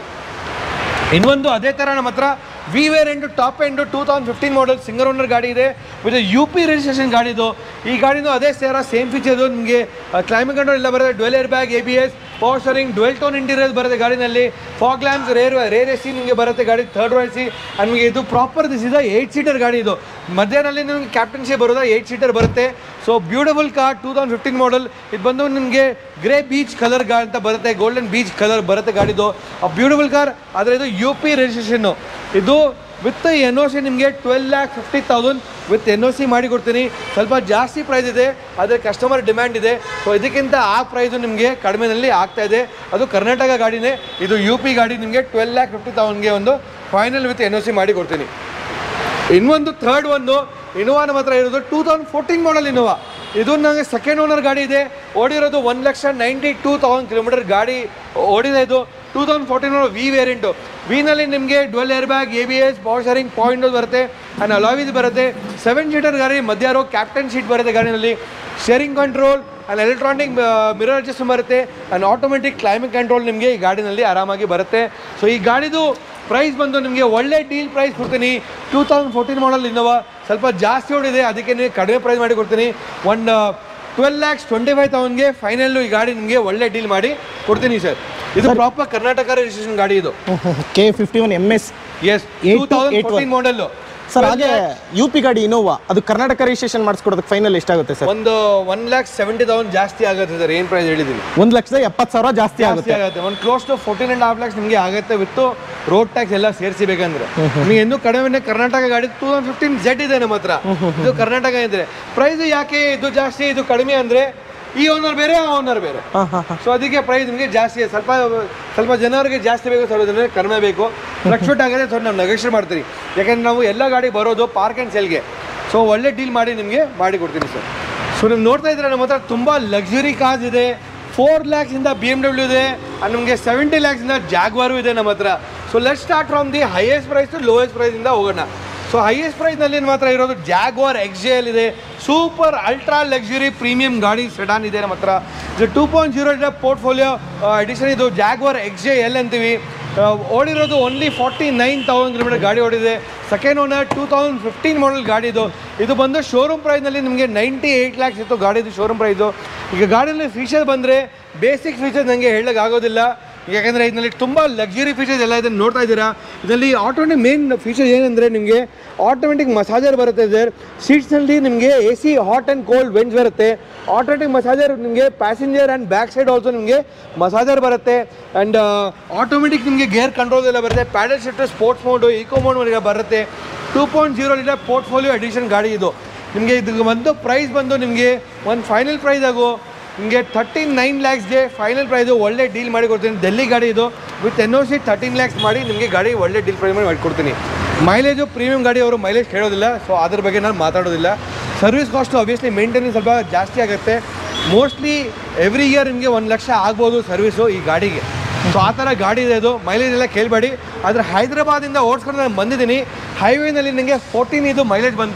Speaker 1: ಇನ್ನೊಂದು ಅದೇ ಥರ ನಮ್ಮ ಹತ್ರ V variant top end two thousand fifteen model single owner ಗಾಡಿ ಇದೆ ವಿತ್ ಯು ಪಿ ರಿಜಿಸ್ಟ್ರೇಷನ್ ಗಾಡಿ ಇದು ಈ ಗಾಡಿನೂ ಅದೇ ಸೇರ ಸೇಮ್ ಫೀಚರ್ದು ನಿಮಗೆ ಕ್ಲೈಮೇಟ್ ಕಂಟ್ರೋಲ್ ಎಲ್ಲ ಬರುತ್ತೆ dual air bag A B S power steering dual tone interior ಬರುತ್ತೆ ಗಾಡಿನಲ್ಲಿ fog lamps rear rear A C ನಿಮಗೆ ಬರುತ್ತೆ ಗಾಡಿ ಥರ್ಡ್ ರೋ ಸಿ ಆ್ಯಂಡ್ ನಿಮಗೆ ಇದು ಪ್ರಾಪರ್ ದಿಸ್ ಇದೆ ಏಯ್ಟ್ ಸೀಟರ್ ಗಾಡಿ ಇದು ಮಧ್ಯಾಹ್ನದಲ್ಲಿ ನಿಮಗೆ ಕ್ಯಾಪ್ಟನ್ಶಿಪ್ ಬರೋದು ಏಯ್ಟ್ ಸೀಟರ್ ಬರುತ್ತೆ so beautiful car two thousand fifteen model ಇದು ಬಂದು ನಿಮಗೆ ಗ್ರೇ ಬೀಚ್ ಕಲರ್ ಗಾ ಅಂತ ಬರುತ್ತೆ ಗೋಲ್ಡನ್ ಬೀಚ್ ಕಲರ್ ಬರುತ್ತೆ ಗಾಡಿದು ಆ ಬ್ಯೂಟಿಫುಲ್ ಕಾರ್ ಆದರೆ ಇದು ಯು ಪಿ ರಿಜಿಸ್ಟ್ರೇಷನ್ನು ಇದು ವಿತ್ ಎನ್ ಒ ಸಿ ನಿಮಗೆ twelve lakh fifty thousand with N O C ಮಾಡಿ ಕೊಡ್ತೀನಿ ಸ್ವಲ್ಪ ಜಾಸ್ತಿ ಪ್ರೈಸ್ ಇದೆ ಆದರೆ ಕಸ್ಟಮರ್ ಡಿಮ್ಯಾಂಡ್ ಇದೆ ಸೊ ಇದಕ್ಕಿಂತ ಆ ಪ್ರೈಸು ನಿಮಗೆ ಕಡಿಮೆನಲ್ಲಿ ಆಗ್ತಾ ಇದೆ ಅದು ಕರ್ನಾಟಕ ಗಾಡಿನೇ ಇದು ಯು ಪಿ ಗಾಡಿ ನಿಮಗೆ ಟ್ವೆಲ್ ಲ್ಯಾಕ್ ಫಿಫ್ಟಿ ತೌಸಂಡ್ಗೆ ಒಂದು final with N O C ಮಾಡಿ ಕೊಡ್ತೀನಿ ಇನ್ನೊಂದು ಥರ್ಡ್ ಒಂದು ಇನೋವಾ ನಮ್ಮ ಹತ್ರ ಇರೋದು two thousand fourteen model Innova ಇದು ನನಗೆ ಸೆಕೆಂಡ್ ಓನರ್ ಗಾಡಿ ಇದೆ ಓಡಿರೋದು ಒಂದು ಲಕ್ಷ ನೈಂಟಿ ಟೂ ತೌಸಂಡ್ ಕಿಲೋಮೀಟರ್ ಗಾಡಿ ಓಡಿದೆ ಇದು two thousand fourteen V variant ವಿನಲ್ಲಿ ನಿಮಗೆ dual air bag A B S power steering point ಬರುತ್ತೆ ಆ್ಯಂಡ್ ಅಲಾವಿದ್ ಬರುತ್ತೆ ಸೆವೆನ್ ಸೀಟರ್ ಗಾಡಿ ಮಧ್ಯ ರೋ ಕ್ಯಾಪ್ಟನ್ ಸೀಟ್ ಬರುತ್ತೆ ಗಾಡಿನಲ್ಲಿ steering control and electronic mirror adjust ಬರುತ್ತೆ ಆ್ಯಂಡ್ ಆಟೋಮೆಟಿಕ್ ಕ್ಲೈಮೇಟ್ ಕಂಟ್ರೋಲ್ ನಿಮಗೆ ಈ ಗಾಡಿನಲ್ಲಿ ಆರಾಮಾಗಿ ಬರುತ್ತೆ ಸೊ ಈ ಗಾಡಿದು ಪ್ರೈಸ್ ಬಂದು ನಿಮಗೆ ಒಳ್ಳೆ ಡೀಲ್ ಪ್ರೈಸ್ ಕೊಡ್ತೀನಿ two thousand fourteen model Innova ಸ್ವಲ್ಪ ಜಾಸ್ತಿ ಓಡಿದೆ ಅದಕ್ಕೆ ನೀವು ಕಡಿಮೆ ಪ್ರೈಸ್ ಮಾಡಿ ಕೊಡ್ತೀನಿ ಒಂದು ಟ್ವೆಲ್ ಲ್ಯಾಕ್ಸ್ ಟ್ವೆಂಟಿ ಫೈವ್ ತೌಸಂಡ್ಗೆ ಫೈನಲ್ಲು ಈ ಗಾಡಿ ನಿಮಗೆ ಒಳ್ಳೆ ಡೀಲ್ ಮಾಡಿ ಕೊಡ್ತೀನಿ ಸರ್ ಇದು ಪ್ರಾಪರ್ ಕರ್ನಾಟಕ ರಿಜಿಸ್ಟ್ರೇಷನ್ ಗಾಡಿ ಇದು
Speaker 2: K fifty one M S
Speaker 1: S
Speaker 2: Eight
Speaker 1: two
Speaker 2: two
Speaker 1: thousand
Speaker 2: eight one.
Speaker 1: Fourteen model
Speaker 2: sir ಹಾಗೆ ಯು ಪಿ ಗಾಡಿ ಇನೋವಾ ಅದು ಕರ್ನಾಟಕ ರಿಜಿಸ್ಟ್ರೇಷನ್ ಮಾಡಿಸ್ಕೊಡೋದಕ್ಕೆ ಫೈನಲ್ ಎಷ್ಟಾಗುತ್ತೆ ಸರ್
Speaker 1: ಒಂದು ಒನ್ ಲ್ಯಾಕ್ ಸೆವೆಂಟಿ ತೌಸಂಡ್ ಜಾಸ್ತಿ ಆಗುತ್ತೆ ಸರ್ ಏನು ಪ್ರೈಸ್ ಹೇಳಿದ್ದೀನಿ
Speaker 2: ಒಂದು ಲಕ್ಷದ ಎಪ್ಪತ್ತು ಸಾವಿರ ಜಾಸ್ತಿ
Speaker 1: ಜಾಸ್ತಿ
Speaker 2: ಆಗುತ್ತೆ
Speaker 1: ಆಗುತ್ತೆ ಒಂದು close to fourteen and half lakhs ನಿಮಗೆ ಆಗುತ್ತೆ ವಿತ್ ರೋಡ್ ಟ್ಯಾಕ್ಸ್ ಎಲ್ಲ ಸೇರಿಸಿ ಬೇಕಂದ್ರೆ ನಿಮಗೆ ಇನ್ನೂ ಕಡಿಮೆ ಕರ್ನಾಟಕ ಗಾಡಿ ಟೂ ತೌಸಂಡ್ ಫಿಫ್ಟೀನ್ ಜೆಡ್ ಇದೆ ನಮ್ಮ ಹತ್ರ ಇದು ಕರ್ನಾಟಕ ಇದ್ರೆ ಪ್ರೈಸ್ ಯಾಕೆ ಇದು ಜಾಸ್ತಿ ಇದು ಕಡಿಮೆ ಅಂದ್ರೆ ಈ ಓನರ್ ಬೇರೆ ಆ ಓನರ್ ಬೇರೆ
Speaker 2: ಹಾಂ ಹಾಂ ಹಾಂ
Speaker 1: ಸೊ ಅದಕ್ಕೆ ಪ್ರೈಸ್ ನಿಮಗೆ ಜಾಸ್ತಿ ಇದೆ. ಸ್ವಲ್ಪ ಸ್ವಲ್ಪ ಜನರಿಗೆ ಜಾಸ್ತಿ ಬೇಕು ಸ್ವಲ್ಪ ಜನರಿಗೆ ಕಡಿಮೆ ಬೇಕು ಫ್ಲಕ್ಚುಯೇಟ್ ಆಗಿದೆ ಸ್ವಲ್ಪ ನಾವು ನೆಗೋಷಿಯೇಟ್ ಮಾಡ್ತೀವಿ ಯಾಕಂದ್ರೆ ನಾವು ಎಲ್ಲ ಗಾಡಿ ಬರೋದು ಪಾರ್ಕ್ ಆ್ಯಂಡ್ ಸೆಲ್ಗೆ ಸೊ ಒಳ್ಳೆ ಡೀಲ್ ಮಾಡಿ ನಿಮಗೆ ಮಾಡಿ ಕೊಡ್ತೀನಿ ಸರ್ ಸೊ ನೀವು ನೋಡ್ತಾ ಇದ್ರೆ ನಮ್ಮ ಹತ್ರ ತುಂಬ ಲಕ್ಸುರಿ ಕಾರ್ಸ್ ಇದೆ ಫೋರ್ ಲ್ಯಾಕ್ಸಿಂದ ಬಿ ಎಮ್ ಡಬ್ಲ್ಯೂ ಇದೆ and ನಿಮಗೆ ಸೆವೆಂಟಿ ಲ್ಯಾಕ್ಸಿಂದ ಜಾಗ್ವಾರು ಇದೆ ನಮ್ಮ ಹತ್ರ so let start from the highest price to lowest ಪ್ರೈಸಿಂದ ಹೋಗೋಣ ಸೊ ಹೈಯೆಸ್ಟ್ ಪ್ರೈಸ್ನಲ್ಲಿ ನಮ್ಮ ಹತ್ರ ಇರೋದು ಜಾಗ್ವಾರ್ ಎಕ್ಸ್ ಜೆ ಎಲ್ ಇದೆ ಸೂಪರ್ ಅಲ್ಟ್ರಾ ಲಕ್ಸುರಿ ಪ್ರೀಮಿಯಂ ಗಾಡಿ ಸೆಡಾನ್ ಇದೆ ನಮ್ಮ ಹತ್ರ ಇದು two point zero portfolio edition ಇದು ಜಾಗ್ವಾರ್ ಎಕ್ಸ್ ಜೆ ಎಲ್ ಅಂತೀವಿ ಆ, ಓಡಿರೋದು only forty nine thousand kilometre ಗಾಡಿ ಓಡಿದೆ second owner two thousand fifteen model ಗಾಡಿ ಇದು ಇದು ಬಂದು ಶೋರೂಮ್ ಪ್ರೈಸ್ನಲ್ಲಿ ನಿಮಗೆ ನೈಂಟಿ ಏಯ್ಟ್ ಲ್ಯಾಕ್ಸ್ ಇತ್ತು ಗಾಡಿದು ಶೋರೂಮ್ ಪ್ರೈಸು ಈಗ ಗಾಡಿಯಲ್ಲಿ ಫೀಚರ್ ಬಂದರೆ ಬೇಸಿಕ್ ಫೀಚರ್ ನನಗೆ ಹೇಳಕ್ಕೆ ಆಗೋದಿಲ್ಲ ಯಾಕಂದರೆ ಇದರಲ್ಲಿ ತುಂಬ ಲಕ್ಸುರಿ ಫೀಚರ್ಸ್ ಎಲ್ಲ ಇದನ್ನು ನೋಡ್ತಾ ಇದ್ದೀರಾ ಇದರಲ್ಲಿ ಆಟೋಮೆಟಿಕ್ ಮೇನ್ ಫೀಚರ್ ಏನಂದರೆ ನಿಮಗೆ ಆಟೋಮೆಟಿಕ್ ಮಸಾಜರ್ ಬರುತ್ತೆ ಸರ್ ಸೀಟ್ಸ್ನಲ್ಲಿ ನಿಮಗೆ A C hot and cold vent ಬರುತ್ತೆ ಆಟೋಮೆಟಿಕ್ ಮಸಾಜರ್ ನಿಮಗೆ passenger and back side also ನಿಮಗೆ ಮಸಾಜರ್ ಬರುತ್ತೆ ಆ್ಯಂಡ್ ಆಟೋಮೆಟಿಕ್ ನಿಮಗೆ ಗೇರ್ ಕಂಟ್ರೋಲ್ ಎಲ್ಲ ಬರುತ್ತೆ paddle shift sports mode eco mode ಬರುತ್ತೆ two point zero litre portfolio edition ಗಾಡಿ ಇದು ನಿಮಗೆ ಇದು ಬಂದು ಪ್ರೈಸ್ ಬಂದು ನಿಮಗೆ ಒಂದು ಫೈನಲ್ ಪ್ರೈಸ್ ಆಗು ನಿಮಗೆ ತರ್ಟೀನ್ ನೈನ್ ಲ್ಯಾಕ್ಸ್ಗೆ ಫೈನಲ್ ಪ್ರೈಸು ಒಳ್ಳೆ ಡೀಲ್ ಮಾಡಿ ಕೊಡ್ತೀನಿ ಡೆಲ್ಲಿ ಗಾಡಿ ಇದು with N O C thirteen lakhs ಮಾಡಿ ನಿಮಗೆ ಗಾಡಿ ಒಳ್ಳೆ ಡೀಲ್ ಪ್ರೈಸ್ ಮಾಡಿ ಮಾಡಿಕೊಡ್ತೀನಿ ಮೈಲೇಜು ಪ್ರೀಮಿಯಂ ಗಾಡಿ ಅವರು ಮೈಲೇಜ್ ಕೇಳೋದಿಲ್ಲ ಸೊ ಅದ್ರ ಬಗ್ಗೆ ನಾನು ಮಾತಾಡೋದಿಲ್ಲ ಸರ್ವಿಸ್ ಕಾಸ್ಟು ಅಬ್ವಿಯಸ್ಲಿ ಮೇಂಟೆನೆನ್ಸ್ ಸ್ವಲ್ಪ ಜಾಸ್ತಿ ಆಗುತ್ತೆ ಮೋಸ್ಟ್ಲಿ ಎವ್ರಿ ಇಯರ್ ನಿಮಗೆ ಒಂದು ಲಕ್ಷ ಆಗ್ಬೋದು ಸರ್ವಿಸು ಈ ಗಾಡಿಗೆ ಸೊ ಆ ಥರ ಗಾಡಿ ಇದೆ ಅದು ಮೈಲೇಜ್ ಎಲ್ಲ ಕೇಳಬೇಡಿ ಆದರೆ ಹೈದರಾಬಾದಿಂದ ಓಡಿಸ್ಕೊಂಡು ನಾನು ಬಂದಿದ್ದೀನಿ ಹೈವೇನಲ್ಲಿ ನನಗೆ ಫೋರ್ಟೀನ್ ಇದು ಮೈಲೇಜ್ ಬಂತು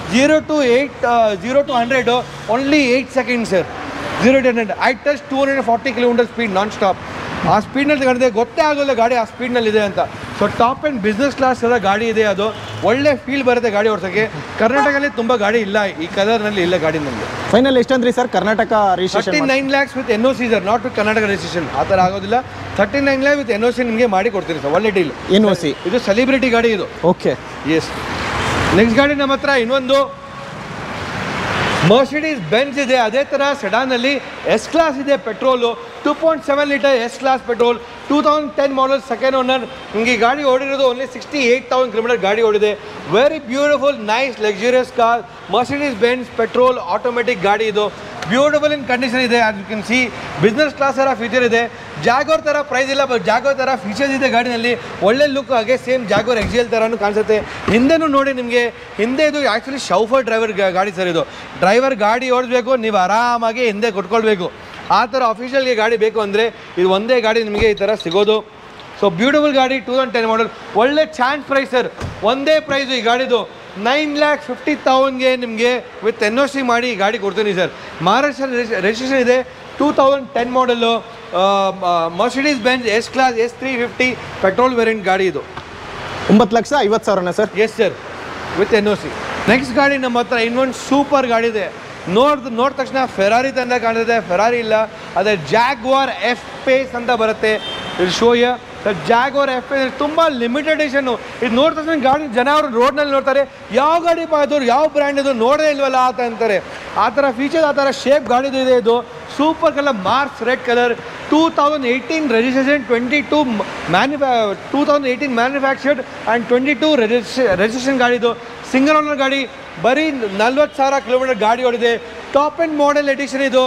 Speaker 1: zero to eight zero to hundred only eight second sir zero to hundred I touch two hundred forty kilometre speed non stop ಆ ಸ್ಪೀಡ್ನಲ್ಲಿ ತಗೊಂಡಿದೆ ಗೊತ್ತೇ ಆಗೋಲ್ಲ ಗಾಡಿ ಆ ಸ್ಪೀಡ್ನಲ್ಲಿ ಇದೆ ಅಂತ so top and business class ಎಲ್ಲ ಗಾಡಿ ಇದೆ ಅದು ಒಳ್ಳೆ ಫೀಲ್ ಬರುತ್ತೆ ಗಾಡಿ ಓಡಿಸೋಕ್ಕೆ ಕರ್ನಾಟಕದಲ್ಲಿ ತುಂಬ ಗಾಡಿ ಇಲ್ಲ ಈ ಕಲರ್ನಲ್ಲಿ ಇಲ್ಲ ಗಾಡಿನಲ್ಲಿ
Speaker 2: ಫೈನಲ್ ಎಷ್ಟಂದ್ರಿ sir Karnataka
Speaker 1: thirty
Speaker 2: registration
Speaker 1: nine lakhs with N O C sir not with Karnataka registration ಆ ಥರ ಆಗೋದಿಲ್ಲ thirty nine lakh with N O C ನಿಮಗೆ ಮಾಡಿ ಕೊಡ್ತೀನಿ ಸರ್ ಒಳ್ಳೆ ಡೀಲ್
Speaker 2: ಎನ್ ಒ ಸಿ
Speaker 1: ಇದು ಸೆಲಿಬ್ರಿಟಿ ಗಾಡಿ ಇದು
Speaker 2: ಓಕೆ
Speaker 1: ಎಸ್ ನೆಕ್ಸ್ಟ್ ಗಾಡಿ ನಮ್ಮ ಹತ್ರ ಇನ್ನೊಂದು ಮರ್ಸಿಡೀಸ್ ಬೆನ್ಸ್ ಇದೆ ಅದೇ ಥರ ಸೆಡಾನಲ್ಲಿ ಎಸ್ ಕ್ಲಾಸ್ ಇದೆ petrol two point seven litre S class petrol two thousand ten model second owner ನಿಮಗೆ ಈ ಗಾಡಿ ಓಡಿರೋದು only sixty eight thousand kilometre ಗಾಡಿ ಓಡಿದೆ very beautiful nice luxurious car Mercedes Benz petrol automatic ಗಾಡಿ ಇದು ಬ್ಯೂಟಿಫುಲ್ ಇನ್ ಕಂಡೀಷನ್ ಇದೆ as you can see business class ಥರ ಫೀಚರ್ ಇದೆ ಜಾಗೋರ್ ಥರ ಪ್ರೈಸ್ ಇಲ್ಲ ಬಟ್ ಜಾಗೋರ್ ಥರ ಫೀಚರ್ಸ್ ಇದೆ ಗಾಡಿನಲ್ಲಿ ಒಳ್ಳೆ ಲುಕ್ ಹಾಗೆ ಸೇಮ್ ಜಾಗೋರ್ ಎಕ್ಸಿಎಲ್ ಥರನೂ ಕಾಣಿಸುತ್ತೆ ಹಿಂದೆನೂ ನೋಡಿ ನಿಮಗೆ ಹಿಂದೆ ಇದು ಆ್ಯಕ್ಚುಲಿ ಶೌಫರ್ ಡ್ರೈವರ್ ಗಾಡಿ ಸರ್ ಇದು ಡ್ರೈವರ್ ಗಾಡಿ ಓಡಿಸ್ಬೇಕು ನೀವು ಆರಾಮಾಗಿ ಹಿಂದೆ ಕೊಟ್ಕೊಳ್ಬೇಕು ಆ ಥರ ಅಫಿಷಿಯಲ್ಗೆ ಗಾಡಿ ಬೇಕು ಅಂದರೆ ಇದು ಒಂದೇ ಗಾಡಿ ನಿಮಗೆ ಈ ಥರ ಸಿಗೋದು ಸೊ ಬ್ಯೂಟಿಫುಲ್ ಗಾಡಿ ಟೂ ತೌಸಂಡ್ ಟೆನ್ ಮಾಡಲ್ ಒಳ್ಳೆ ಚಾನ್ಸ್ ಪ್ರೈಸ್ ಸರ್ ಒಂದೇ ಪ್ರೈಸು ಈ ಗಾಡಿದು ನೈನ್ ಲ್ಯಾಕ್ ಫಿಫ್ಟಿ ತೌಸಂಡ್ಗೆ ನಿಮಗೆ ವಿತ್ ಎನ್ ಒ ಸಿ ಮಾಡಿ ಈ ಗಾಡಿ ಕೊಡ್ತೀನಿ ಸರ್ ಮಹಾರಾಷ್ಟ್ರ ರಿಜಿಸ್ಟ್ರೇಷನ್ ಇದೆ two thousand ten model Mercedes Benz S class S three fifty petrol variant ಗಾಡಿ ಇದು
Speaker 2: ಒಂಬತ್ತು ಲಕ್ಷ ಐವತ್ತು ಸಾವಿರನ sir
Speaker 1: yes sir with N O C next ಗಾಡಿ ನಮ್ಮ ಹತ್ರ ಇನ್ನೊಂದು ಸೂಪರ್ ಗಾಡಿ ಇದೆ ನೋಡ್ ನೋಡಿದ ತಕ್ಷಣ ಫೆರಾರಿ ತಂದ ಕಾಣಿಸುತ್ತೆ ಫೆರಾರಿ ಇಲ್ಲ ಅದೇ ಜಾಗ್ವಾರ್ ಎಫ್ ಪೇಸ್ ಅಂತ ಬರುತ್ತೆ ಇದು ಶೋಯ ಜಾಗ್ವಾರ್ ಎಫ್ ಪೇಸ್ ತುಂಬ ಲಿಮಿಟೆಡ್ ಎಡಿಷನ್ನು ಇದು ನೋಡಿದ ತಕ್ಷಣ ಗಾಡಿ ಜನ ಅವರು ರೋಡ್ನಲ್ಲಿ ನೋಡ್ತಾರೆ ಯಾವ ಗಾಡಿ ಅದು ಯಾವ ಬ್ರ್ಯಾಂಡ್ ಇದು ನೋಡೇ ಇಲ್ವಲ್ಲ ಅಂತ ಅಂತಾರೆ ಆ ಥರ ಫೀಚರ್ಸ್ ಆ ಥರ ಶೇಪ್ ಗಾಡಿದು ಇದೆ ಇದು super colour marks red colour two thousand eighteen registration twenty two ಮ್ಯಾನುಫ್ಯಾ two thousand eighteen manufactured and twenty two registration ಗಾಡಿದು ಸಿಂಗಲ್ ಓನರ್ ಗಾಡಿ ಬರೀ ನಲ್ವತ್ತು ಸಾವಿರ ಕಿಲೋಮೀಟರ್ ಗಾಡಿ ಓಡಿದೆ ಟಾಪ್ ಆ್ಯಂಡ್ ಮಾಡೆಲ್ ಎಡಿಷನ್ ಇದು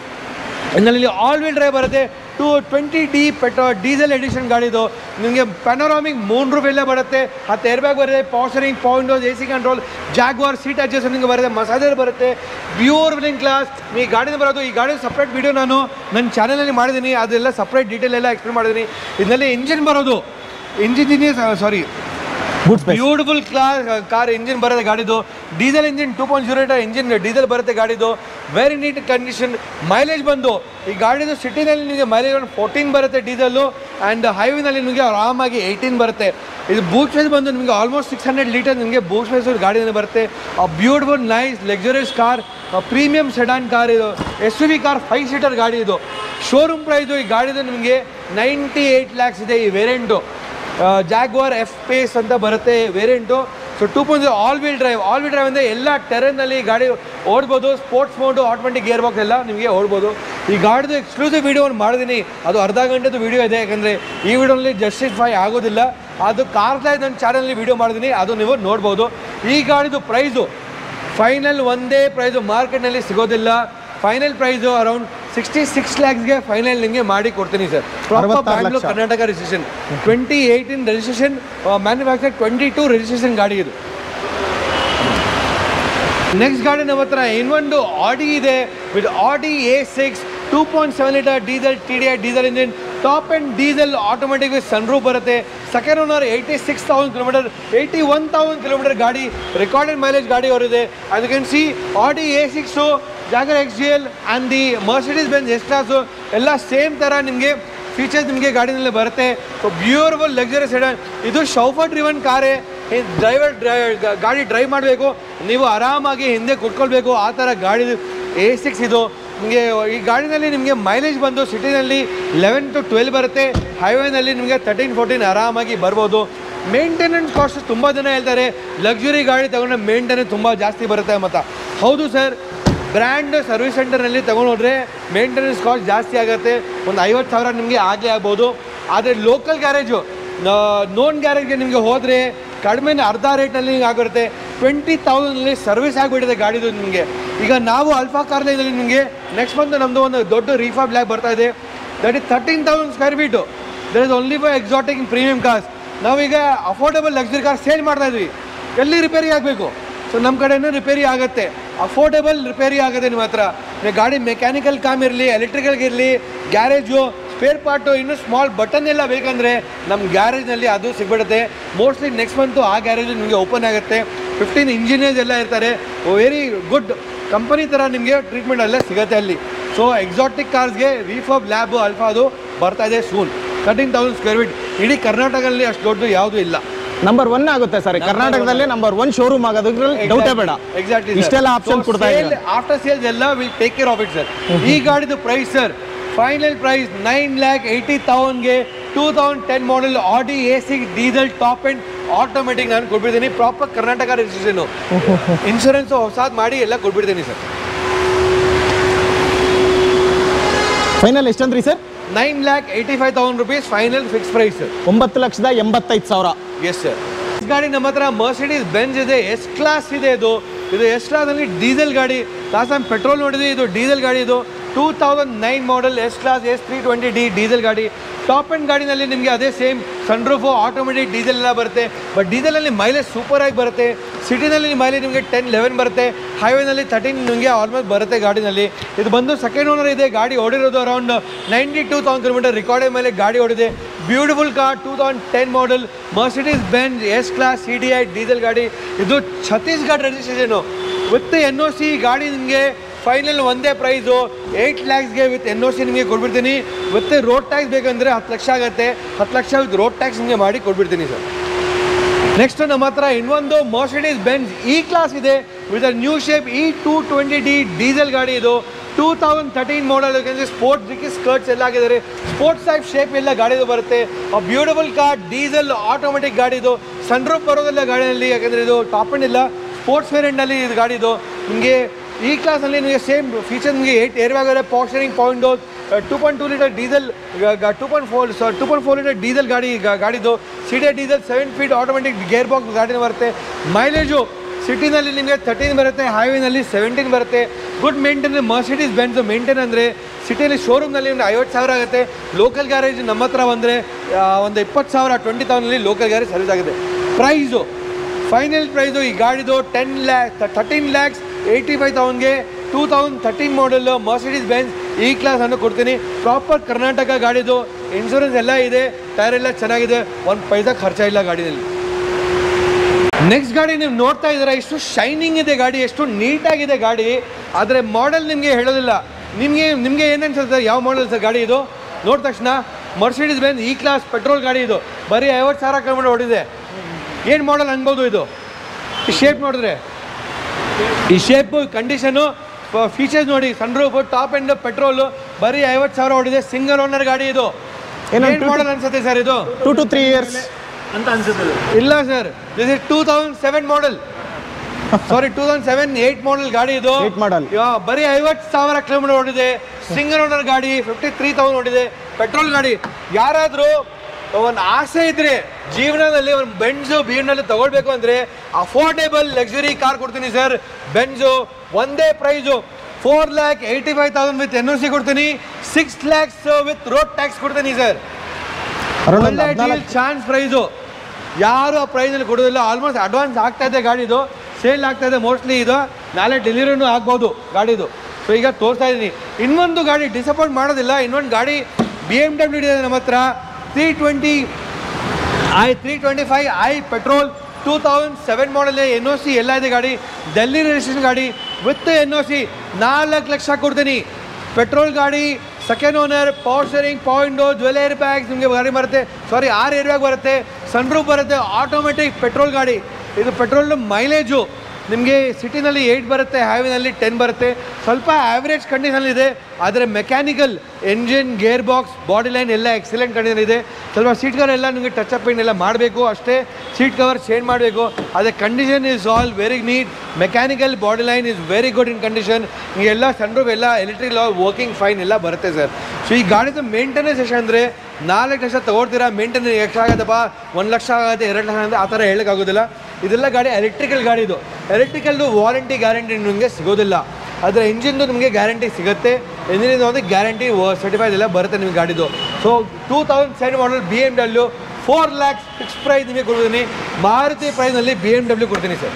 Speaker 1: ಇದರಲ್ಲಿ ಆಲ್ ವೀಲ್ ಡ್ರೈವ್ ಬರುತ್ತೆ ಟು ಟ್ವೆಂಟಿ ಡಿ ಪೆಟ್ರೋ ಡೀಸೆಲ್ ಎಡಿಷನ್ ಗಾಡಿದು ನಿಮಗೆ ಪೆನೋರಾಮಿಕ್ ಮೂನ್ ರೂಫ್ ಎಲ್ಲ ಬರುತ್ತೆ ಹತ್ತು ಏರ್ ಬ್ಯಾಗ್ ಬರುತ್ತೆ power point A C control Jaguar seat adjust ನಿಮಗೆ ಬರುತ್ತೆ ಮಸಾಜರ್ ಬರುತ್ತೆ ಪ್ಯೂರ್ ವಿಲಿಂಗ್ ಕ್ಲಾಸ್ ಈ ಗಾಡಿನ ಬರೋದು ಈ ಗಾಡಿ ಸಪ್ರೇಟ್ ವಿಡಿಯೋ ನಾನು ನನ್ನ ಚಾನಲಲ್ಲಿ ಮಾಡಿದ್ದೀನಿ ಅದೆಲ್ಲ ಸಪ್ರೇಟ್ ಡೀಟೇಲ್ ಎಲ್ಲ ಎಕ್ಸ್ಪ್ಲೇನ್ ಮಾಡಿದ್ದೀನಿ ಇದರಲ್ಲಿ ಇಂಜಿನ್ ಬರೋದು engine sorry
Speaker 2: good space
Speaker 1: beautiful class car engine ಬರುತ್ತೆ ಗಾಡಿದು diesel engine two point zero litre engine diesel ಬರುತ್ತೆ ಗಾಡಿದು ವೆರಿ ನೀಟ್ ಕಂಡೀಷನ್ ಮೈಲೇಜ್ ಬಂದು ಈ ಗಾಡಿದು ಸಿಟಿನಲ್ಲಿ ನಿಮಗೆ ಮೈಲೇಜ್ ಒಂದು ಫೋರ್ಟೀನ್ ಬರುತ್ತೆ ಡೀಸೆಲ್ಲು ಆ್ಯಂಡ್ ಹೈವೇನಲ್ಲಿ ನಿಮಗೆ ಆರಾಮಾಗಿ ಏಯ್ಟೀನ್ ಬರುತ್ತೆ ಇದು ಬೂಟ್ ಸ್ಪೇಸ್ ಬಂದು ನಿಮಗೆ ಆಲ್ಮೋಸ್ಟ್ ಸಿಕ್ಸ್ ಹಂಡ್ರೆಡ್ ಲೀಟರ್ ನಿಮಗೆ ಬೂಟ್ ಸ್ಪೇಸ್ ಗಾಡಿನಲ್ಲಿ ಬರುತ್ತೆ ಆ beautiful nice luxurious car premium sedan car ಇದು S U V car five seater ಗಾಡಿ ಇದು ಶೋರೂಮ್ ಪ್ರೈಸು ಈ ಗಾಡಿದು ನಿಮಗೆ ನೈಂಟಿ ಏಯ್ಟ್ ಲ್ಯಾಕ್ಸ್ ಇದೆ ಈ ವೇರಿಯಂಟು ಜಾಗ್ವಾರ್ ಎಫ್ ಪೇಸ್ ಅಂತ ಬರುತ್ತೆ variant so two point all wheel drive all wheel drive ಅಂದರೆ ಎಲ್ಲ ಟೆರನ್ನಲ್ಲಿ ಗಾಡಿ ಓಡ್ಬೋದು sports mode automatic gear box ಎಲ್ಲ ನಿಮಗೆ ಓಡ್ಬೋದು ಈ ಗಾಡಿದು ಎಕ್ಸ್ಕ್ಲೂಸಿವ್ ವೀಡಿಯೋ ಒಂದು ಮಾಡಿದ್ದೀನಿ ಅದು ಅರ್ಧ ಗಂಟೆದು ವೀಡಿಯೋ ಇದೆ ಯಾಕಂದರೆ ಈ ವಿಡಿಯೋನಲ್ಲಿ ಜಸ್ಟಿಫೈ ಆಗೋದಿಲ್ಲ ಅದು ಕಾರ್ಸ್ಲೈ ನನ್ನ ಚಾನಲಲ್ಲಿ ವೀಡಿಯೋ ಮಾಡಿದ್ದೀನಿ ಅದು ನೀವು ನೋಡ್ಬೋದು ಈ ಗಾಡಿದು ಪ್ರೈಸು ಫೈನಲ್ ಒಂದೇ ಪ್ರೈಸು ಮಾರ್ಕೆಟ್ನಲ್ಲಿ ಸಿಗೋದಿಲ್ಲ final price around sixty six ಲ್ಯಾಕ್ಸ್ಗೆ ಫೈನಲ್ ನಿಮಗೆ ಮಾಡಿ ಕೊಡ್ತೀನಿ ಸರ್
Speaker 2: ಅರವತ್ತಾರು
Speaker 1: ಬ್ಯಾಂಗ್ಳೂರ್
Speaker 2: ಲಕ್ಷ.
Speaker 1: Karnataka registration twenty eighteen registration manufacture twenty two registration ಗಾಡಿ ಇದು ನೆಕ್ಸ್ಟ್ ಗಾಡಿ ನಮ್ಮ ಹತ್ರ ಇನ್ನೊಂದು ಆಡಿ ಇದೆ with Audi A six two point seven litre diesel T D I diesel engine top and diesel automatic with sunroof ಬರುತ್ತೆ second owner eighty six thousand kilometre eighty one thousand kilometre ಗಾಡಿ recorded mileage ಗಾಡಿ ಅವರಿದೆ ಅದು can see Audi A six Jaguar X J L and the Mercedes Benz S class ಎಲ್ಲ same ಥರ ನಿಮಗೆ features ನಿಮಗೆ ಗಾಡಿನಲ್ಲಿ ಬರುತ್ತೆ ಸೊ ಬ್ಯೂಟಿಫುಲ್ ಲಕ್ಸುರಿಯಸ್ ಸೆಡನ್ ಇದು ಶೌಫರ್ ಡ್ರಿವನ್ ಕಾರೇ ಡ್ರೈವರ್ ಗಾಡಿ ಡ್ರೈವ್ ಮಾಡಬೇಕು ನೀವು ಆರಾಮಾಗಿ ಹಿಂದೆ ಕುತ್ಕೊಳ್ಬೇಕು ಆ ಥರ ಗಾಡಿ ಎ ಸಿಕ್ಸ್ ಇದು ನಿಮಗೆ ಈ ಗಾಡಿನಲ್ಲಿ ನಿಮಗೆ ಮೈಲೇಜ್ ಬಂದು ಸಿಟಿನಲ್ಲಿ ಲೆವೆನ್ ಟು ಟ್ವೆಲ್ ಬರುತ್ತೆ ಹೈವೇನಲ್ಲಿ ನಿಮಗೆ ತರ್ಟೀನ್ ಫೋರ್ಟೀನ್ ಆರಾಮಾಗಿ ಬರ್ಬೋದು ಮೇಂಟೆನೆನ್ಸ್ ಕಾಸ್ಟ್ ತುಂಬ ಜನ ಹೇಳ್ತಾರೆ ಲಕ್ಸುರಿ ಗಾಡಿ ತಗೊಂಡ್ರೆ ಮೇಂಟೆನೆನ್ಸ್ ತುಂಬ ಜಾಸ್ತಿ ಬರುತ್ತೆ ಮತ್ತು ಹೌದು ಸರ್ ಬ್ರ್ಯಾಂಡ್ ಸರ್ವಿಸ್ ಸೆಂಟರ್ನಲ್ಲಿ ತಗೊಂಡು ಹೋದರೆ ಮೇಂಟೆನೆನ್ಸ್ ಕಾಸ್ಟ್ ಜಾಸ್ತಿ ಆಗುತ್ತೆ ಒಂದು ಐವತ್ತು ಸಾವಿರ ನಿಮಗೆ ಆಗೇ ಆಗ್ಬೋದು ಆದರೆ ಲೋಕಲ್ ಗ್ಯಾರೇಜು ನೋನ್ ಗ್ಯಾರೇಜ್ಗೆ ನಿಮಗೆ ಹೋದರೆ ಕಡಿಮೆ ಅರ್ಧ ರೇಟ್ನಲ್ಲಿ ಆಗಿರುತ್ತೆ ಟ್ವೆಂಟಿ ತೌಸಂಡಲ್ಲಿ ಸರ್ವಿಸ್ ಆಗಿಬಿಟ್ಟಿದೆ ಗಾಡಿದು ನಿಮಗೆ ಈಗ ನಾವು ಅಲ್ಫಾ ಕಾರ್ನಲ್ಲಿ ನಿಮಗೆ ನೆಕ್ಸ್ಟ್ ಮಂತ್ ನಮ್ಮದು ಒಂದು ದೊಡ್ಡ ರೀಫಾ ಬ್ಲ್ಯಾಕ್ ಬರ್ತಾ ಇದೆ that is thirteen thousand square feet that is only for exotic premium cars ನಾವೀಗ ಅಫೋರ್ಡಬಲ್ ಲಕ್ಸುರಿ ಕಾರ್ ಸೇಲ್ ಮಾಡ್ತಾ ಇದ್ವಿ ಎಲ್ಲಿ ರಿಪೇರಿ ಆಗಬೇಕು ಸೊ ನಮ್ಮ ಕಡೆನೂ ರಿಪೇರಿ ಆಗುತ್ತೆ ಅಫೋರ್ಡೆಬಲ್ ರಿಪೇರಿ ಆಗುತ್ತೆ ನಿಮ್ಮ ಹತ್ರ ನೀವು ಗಾಡಿ ಮೆಕ್ಯಾನಿಕಲ್ ಕಾಮ್ ಇರಲಿ ಎಲೆಕ್ಟ್ರಿಕಲ್ಗಿರಲಿ ಗ್ಯಾರೇಜು ಸ್ಪೇರ್ ಪಾರ್ಟು ಇನ್ನೂ ಸ್ಮಾಲ್ ಬಟನ್ ಎಲ್ಲ ಬೇಕಂದರೆ ನಮ್ಮ ಗ್ಯಾರೇಜ್ನಲ್ಲಿ ಅದು ಸಿಗ್ಬಿಡುತ್ತೆ ಮೋಸ್ಟ್ಲಿ ನೆಕ್ಸ್ಟ್ ಮಂತು ಆ ಗ್ಯಾರೇಜ್ ನಿಮಗೆ ಓಪನ್ ಆಗುತ್ತೆ ಫಿಫ್ಟೀನ್ ಇಂಜಿನಿಯರ್ಸ್ ಎಲ್ಲ ಇರ್ತಾರೆ ವೆರಿ ಗುಡ್ ಕಂಪನಿ ಥರ ನಿಮಗೆ ಟ್ರೀಟ್ಮೆಂಟ್ ಎಲ್ಲ ಸಿಗುತ್ತೆ ಅಲ್ಲಿ ಸೊ ಎಕ್ಸಾಟಿಕ್ ಕಾರ್ಸ್ಗೆ ರಿಫಬ್ ಲ್ಯಾಬ್ ಅಲ್ಫಾ ಅದು ಬರ್ತಾ ಇದೆ soon thirteen thousand square feet ಇಡೀ ಕರ್ನಾಟಕದಲ್ಲಿ ಅಷ್ಟು ದೊಡ್ಡ ಯಾವುದೂ ಇಲ್ಲ
Speaker 2: ನಂಬರ್ ಒನ್ ಆಗುತ್ತೆ ಸರ್ ಕರ್ನಾಟಕದಲ್ಲೇ ನಂಬರ್ ಒನ್ ಶೋರೂಮ್ ಆಗೋದ್ರಲ್ಲಿ ಡೌಟೇ ಬೇಡ
Speaker 1: ಎಕ್ಸಾಕ್ಟ್ಲಿ
Speaker 2: ಇಷ್ಟೆಲ್ಲ ಆಪ್ಷನ್ ಕೊಡ್ತಾ ಇದ್ದಾರೆ
Speaker 1: ಆಫ್ಟರ್ ಸೇಲ್ಸ್ ಎಲ್ಲ will take care of it sir ಈ ಗಾಡಿದು price sir final price nine lakh eighty ತೌಸಂಡ್ಗೆ two thousand ten model Audi A C diesel top and automatic ನಾನು ಕೊಟ್ಬಿಡ್ತೀನಿ ಪ್ರಾಪರ್ ಕರ್ನಾಟಕ ರಿಜಿಸ್ಟ್ರೇಷನ್ ಇನ್ಶೂರೆನ್ಸ್ ಹೊಸಾದ್ ಮಾಡಿ ಎಲ್ಲ ಕೊಟ್ಬಿಡ್ತೀನಿ ಸರ್
Speaker 2: ಫೈನಲ್ ಎಷ್ಟಂದ್ರಿ sir
Speaker 1: nine lakh eighty five thousand rupees final fix price sir
Speaker 2: ಒಂಬತ್ತು ಲಕ್ಷದ ಎಂಬತ್ತೈದು ಸಾವಿರ
Speaker 1: ಎಸ್ ಸರ್ ಗಾಡಿ ನಮ್ಮ ಹತ್ರ ಮರ್ಸಿಡೀಸ್ ಬೆಂಜ್ ಇದೆ ಎಸ್ ಕ್ಲಾಸ್ ಇದೆ ಇದು ಇದು ಎಸ್ ಕ್ಲಾಸಲ್ಲಿ ಡೀಸೆಲ್ ಗಾಡಿ ಲಾಸ್ಟ್ ಟೈಮ್ ಪೆಟ್ರೋಲ್ ನೋಡಿದ್ವಿ ಇದು ಡೀಸೆಲ್ ಗಾಡಿ ಇದು two thousand nine model S class S three twenty D diesel ಗಾಡಿ ಟಾಪ್ ಆ್ಯಂಡ್ ಗಾಡಿನಲ್ಲಿ ನಿಮಗೆ ಅದೇ ಸೇಮ್ ಸನ್ರೂಫು ಆಟೋಮೆಟಿಕ್ ಡೀಸೆಲ್ ಎಲ್ಲ ಬರುತ್ತೆ ಬಟ್ ಡೀಸೆಲಲ್ಲಿ ಮೈಲೇಜ್ ಸೂಪರ್ ಆಗಿ ಬರುತ್ತೆ ಸಿಟಿನಲ್ಲಿ ಮೈಲೇಜ್ ನಿಮಗೆ ಟೆನ್ ಲೆವೆನ್ ಬರುತ್ತೆ ಹೈವೇನಲ್ಲಿ ತರ್ಟೀನ್ ನಿಮಗೆ ಆಲ್ಮೋಸ್ಟ್ ಬರುತ್ತೆ ಗಾಡಿನಲ್ಲಿ ಇದು ಬಂದು ಸೆಕೆಂಡ್ ಓನರ್ ಇದೆ ಗಾಡಿ ಓಡಿರೋದು around ninety two thousand kilometre record ಮೇಲೆ ಗಾಡಿ ಓಡಿದೆ beautiful car two thousand ten model Mercedes Benz S class C D I diesel ಗಾಡಿ ಇದು Chhattisgarh registration with N O C ಗಾಡಿ ನಿಮಗೆ ಫೈನಲ್ ಒಂದೇ ಪ್ರೈಸು ಏಯ್ಟ್ ಲ್ಯಾಕ್ಸ್ಗೆ ವಿತ್ ಎನ್ ಒ ಸಿ ನಿಮಗೆ ಕೊಟ್ಬಿಡ್ತೀನಿ ವಿತ್ ರೋಡ್ ಟ್ಯಾಕ್ಸ್ ಬೇಕಂದರೆ ಹತ್ತು ಲಕ್ಷ ಆಗುತ್ತೆ ಹತ್ತು ಲಕ್ಷ ವಿತ್ ರೋಡ್ ಟ್ಯಾಕ್ಸ್ ನಿಮಗೆ ಮಾಡಿ ಕೊಟ್ಬಿಡ್ತೀನಿ ಸರ್ ನೆಕ್ಸ್ಟ್ ನಮ್ಮ ಹತ್ರ ಇನ್ನೊಂದು ಮರ್ಸಿಡೀಸ್ ಬೆಂಜ್ ಇ ಕ್ಲಾಸ್ ಇದೆ with a new shape E two twenty D diesel ಗಾಡಿ ಇದು ಟೂ ತೌಸಂಡ್ ತರ್ಟೀನ್ ಮಾಡಲ್ ಯಾಕಂದರೆ ಸ್ಪೋರ್ಟ್ಸ್ ದಿಕ್ಕಿ ಸ್ಕರ್ಟ್ಸ್ ಎಲ್ಲ ಆಗಿದ್ದಾರೆ ಸ್ಪೋರ್ಟ್ಸ್ ಟೈಪ್ ಶೇಪ್ ಎಲ್ಲ ಗಾಡಿದು ಬರುತ್ತೆ ಬ್ಯೂಟಿಫುಲ್ ಕಾರ್ ಡೀಸೆಲ್ ಆಟೋಮೆಟಿಕ್ ಗಾಡಿ ಇದು ಸನ್ರೂಫ್ ಬರೋದಿಲ್ಲ ಗಾಡಿಯಲ್ಲಿ ಯಾಕಂದರೆ ಇದು ಟಾಪ್ ಅಂಡ್ ಇಲ್ಲ ಸ್ಪೋರ್ಟ್ಸ್ ವೇರಿಯಂಟ್ನಲ್ಲಿ ಇದು ಗಾಡಿ ಇದು ನಿಮಗೆ ಈ ಕ್ಲಾಸಲ್ಲಿ ನಿಮಗೆ ಸೇಮ್ ಫೀಚರ್ ನಿಮಗೆ ಏಟ್ ಏರ್ ಬ್ಯಾಗ್ ಇದೆ power steering point two point two litre diesel two point four two point four litre diesel ಗಾಡಿ ಗಾ- ಗಾಡಿದು ಸಿಡಿಯ diesel seven speed automatic gear box ಗಾಡಿನ ಬರುತ್ತೆ ಮೈಲೇಜು ಸಿಟಿನಲ್ಲಿ ನಿಮಗೆ ತರ್ಟೀನ್ ಬರುತ್ತೆ ಹೈವೇನಲ್ಲಿ ಸೆವೆಂಟೀನ್ ಬರುತ್ತೆ good maintain Mercedes Benz maintain ಅಂದರೆ ಸಿಟಿಯಲ್ಲಿ ಶೋರೂಮ್ನಲ್ಲಿ ಒಂದು ಐವತ್ತು ಸಾವಿರ ಆಗುತ್ತೆ ಲೋಕಲ್ ಗ್ಯಾರೇಜ್ ನಮ್ಮ ಹತ್ರ ಬಂದರೆ ಒಂದು ಇಪ್ಪತ್ತು ಸಾವಿರ ಟ್ವೆಂಟಿ ತೌಸಂಡಲ್ಲಿ ಲೋಕಲ್ ಗ್ಯಾರೇಜ್ ಸರ್ವಿಸ್ ಆಗುತ್ತೆ ಪ್ರೈಸು ಫೈನಲ್ ಪ್ರೈಸು ಈ ಗಾಡಿದು ten lakh thirteen lakhs eighty five ತೌಸಂಡ್ಗೆ two thousand thirteen model Mercedes Benz E class ಅನ್ನು ಕೊಡ್ತೀನಿ ಪ್ರಾಪರ್ ಕರ್ನಾಟಕ ಗಾಡಿದು ಇನ್ಶೂರೆನ್ಸ್ ಎಲ್ಲ ಇದೆ ಟೈರ್ ಎಲ್ಲ ಚೆನ್ನಾಗಿದೆ ಒಂದು ಪೈಸಾ ಖರ್ಚ ಇಲ್ಲ ಗಾಡಿನಲ್ಲಿ ನೆಕ್ಸ್ಟ್ ಗಾಡಿ ನೀವು ನೋಡ್ತಾ ಇದ್ದೀರಾ ಎಷ್ಟು ಶೈನಿಂಗ್ ಇದೆ ಗಾಡಿ ಎಷ್ಟು ನೀಟಾಗಿದೆ ಗಾಡಿ ಆದರೆ ಮಾಡೆಲ್ ನಿಮಗೆ ಹೇಳೋದಿಲ್ಲ ನಿಮಗೆ ನಿಮಗೆ ಏನು ಅನ್ಸುತ್ತೆ ಯಾವ ಮಾಡೆಲ್ ಸರ್ ಗಾಡಿ ಇದು ನೋಡಿದ ತಕ್ಷಣ Mercedes Benz E class petrol ಗಾಡಿ ಇದು ಬರೀ ಐವತ್ತು ಸಾವಿರ ಕಿಲೋಮೀಟರ್ ಓಡಿದೆ ಏನು ಮಾಡೆಲ್ ಅನ್ಬೋದು ಇದು ಈ ಶೇಪ್ ನೋಡಿದ್ರೆ ಈ ಶೇಪು ಕಂಡೀಷನು ಫೀಚರ್ಸ್ ನೋಡಿ ಸನ್ರೂಫ್ ಟಾಪ್ ಎಂಡ್ ಪೆಟ್ರೋಲು ಬರೀ ಐವತ್ತು ಸಾವಿರ ಓಡಿದೆ ಸಿಂಗಲ್ ಓನರ್ ಗಾಡಿ ಇದು
Speaker 2: ಏನೋ
Speaker 1: ಏನು ಮಾಡೆಲ್ ಅನ್ಸುತ್ತೆ ಸರ್ ಇದು
Speaker 2: ಟೂ ಟು ತ್ರೀ ಇಯರ್ಸ್
Speaker 3: ಅಂತ ಅನ್ಸುತ್ತೆ ಇದು.
Speaker 1: ಇಲ್ಲ sir this is two thousand seven model sorry two thousand seven eight model ಗಾಡಿ ಇದು
Speaker 2: Eight model.
Speaker 1: ಯಾ- ಬರೀ ಐವತ್ತು ಸಾವಿರ ಕಿಲೋಮೀಟರ್ ಓಡಿದೆ ಸಿಂಗಲ್ ಓನರ್ ಗಾಡಿ ಫಿಫ್ಟಿ ತ್ರೀ ತೌಸಂಡ್ ಓಡಿದೆ ಪೆಟ್ರೋಲ್ ಗಾಡಿ ಯಾರಾದರೂ ಒಂದು ಆಸೆ ಇದ್ರೆ ಜೀವನದಲ್ಲಿ ಒಂದು ಬೆಂಜು ಬಿ ಎಮ್ನಲ್ಲಿ ತಗೊಳ್ಬೇಕು ಅಂದರೆ ಅಫೋರ್ಡೆಬಲ್ ಲಕ್ಸುರಿ ಕಾರ್ ಕೊಡ್ತೀನಿ ಸರ್ ಬೆಂಜು ಒಂದೇ price four lakh eighty five thousand with N O C ಕೊಡ್ತೀನಿ six lakhs with road tax ಕೊಡ್ತೀನಿ ಸರ್
Speaker 2: ಅರೌಂಡ್ ಒಂದು
Speaker 1: ಒಳ್ಳೆ
Speaker 2: ಹದಿನಾಲ್ಕು
Speaker 1: ಚಾನ್ಸ್ ಪ್ರೈಸು ಯಾರು ಆ ಪ್ರೈಸಲ್ಲಿ ಕೊಡೋದಿಲ್ಲ ಆಲ್ಮೋಸ್ಟ್ ಅಡ್ವಾನ್ಸ್ ಆಗ್ತಾ ಇದೆ ಗಾಡಿದು ಸೇಲ್ ಆಗ್ತಾ ಇದೆ ಮೋಸ್ಟ್ಲಿ ಇದು ನಾಳೆ ಡೆಲಿವರಿನೂ ಆಗ್ಬೋದು ಗಾಡಿದು ಸೊ ಈಗ ತೋರಿಸ್ತಾ ಇದ್ದೀನಿ ಇನ್ನೊಂದು ಗಾಡಿ ಡಿಸಪಾಯಿಂಟ್ ಮಾಡೋದಿಲ್ಲ ಇನ್ನೊಂದು ಗಾಡಿ ಬಿ ಎಮ್ ಡಬ್ಲ್ಯೂ ಇದೆ ನಮ್ಮ ಹತ್ರ three twenty I three twenty five I petrol two thousand seven model N O C ಎಲ್ಲ ಇದೆ ಗಾಡಿ ಡೆಲ್ಲಿ ರಿಜಿಸ್ಟ್ರೇಷನ್ ಗಾಡಿ ವಿತ್ ಎನ್ ಒ ಸಿ ನಾಲ್ಕು ಲಕ್ಷ ಕೊಡ್ತೀನಿ ಪೆಟ್ರೋಲ್ ಗಾಡಿ second owner power steering point dual air bags ನಿಮಗೆ ಗಾಡಿ ಬರುತ್ತೆ ಸಾರಿ ಆರ್ ಏರ್ ಬ್ಯಾಗ್ ಬರುತ್ತೆ ಸನ್ರೂಫ್ ಬರುತ್ತೆ ಆಟೋಮೆಟಿಕ್ ಪೆಟ್ರೋಲ್ ಗಾಡಿ ಇದು ಪೆಟ್ರೋಲ್ ಮೈಲೇಜು ನಿಮಗೆ ಸಿಟಿನಲ್ಲಿ ಏಯ್ಟ್ ಬರುತ್ತೆ ಹೈವೇನಲ್ಲಿ ಟೆನ್ ಬರುತ್ತೆ ಸ್ವಲ್ಪ ಆವ್ರೇಜ್ ಕಂಡೀಷನ್ ಇದೆ ಆದರೆ mechanical engine gear box body line ಎಲ್ಲ ಎಕ್ಸಲೆಂಟ್ ಕಂಡೀಷನ್ ಇದೆ ಸ್ವಲ್ಪ ಸೀಟ್ ಕವರ್ ಎಲ್ಲ ನಿಮಗೆ ಟಚ್ ಅಪ್ ಎಲ್ಲ ಮಾಡಬೇಕು ಅಷ್ಟೇ ಸೀಟ್ ಕವರ್ ಚೇಂಜ್ ಮಾಡಬೇಕು ಅದೇ condition is all very neat mechanical body line is very good in condition ಎಲ್ಲ ಸನ್ರೂಫ್ ಎಲ್ಲ ಎಲೆಕ್ಟ್ರಿಕ್ ವರ್ಕಿಂಗ್ ಫೈನ್ ಎಲ್ಲ ಬರುತ್ತೆ ಸರ್ ಸೊ ಈ ಗಾಡಿದು ಮೇಂಟೆನೆನ್ಸ್ ಎಷ್ಟು ಅಂದರೆ ನಾಲ್ಕು ಲಕ್ಷ ತಗೊಳ್ತೀರಾ ಮೇಂಟೆನೆನ್ಸ್ ಎಷ್ಟು ಆಗುತ್ತಪ್ಪ ಒಂದು ಲಕ್ಷ ಆಗುತ್ತೆ ಎರಡು ಲಕ್ಷ ಅಂದರೆ ಆ ಥರ ಹೇಳೋಕ್ಕಾಗೋದಿಲ್ಲ ಇದೆಲ್ಲ ಗಾಡಿ ಎಲೆಕ್ಟ್ರಿಕಲ್ ಗಾಡಿ ಇದು ಎಲೆಕ್ಟ್ರಿಕಲ್ದು ವಾರಂಟಿ ಗ್ಯಾರಂಟಿ ನಿಮಗೆ ಸಿಗೋದಿಲ್ಲ ಆದರೆ ಇಂಜಿನ್ದು ನಿಮಗೆ ಗ್ಯಾರಂಟಿ ಸಿಗುತ್ತೆ ಇಂಜಿನಿಂದ ಒಂದು ಗ್ಯಾರಂಟಿ ಸರ್ಟಿಫೈಡ್ ಎಲ್ಲ ಬರುತ್ತೆ ನಿಮಗೆ ಗಾಡಿದು so two thousand seven model B M W four lakhs fix price ನಿಮಗೆ ಕೊಡ್ತೀನಿ ಮಾರುತಿ ಪ್ರೈಸ್ನಲ್ಲಿ ಬಿ ಎಮ್ ಡಬ್ಲ್ಯೂ ಕೊಡ್ತೀನಿ ಸರ್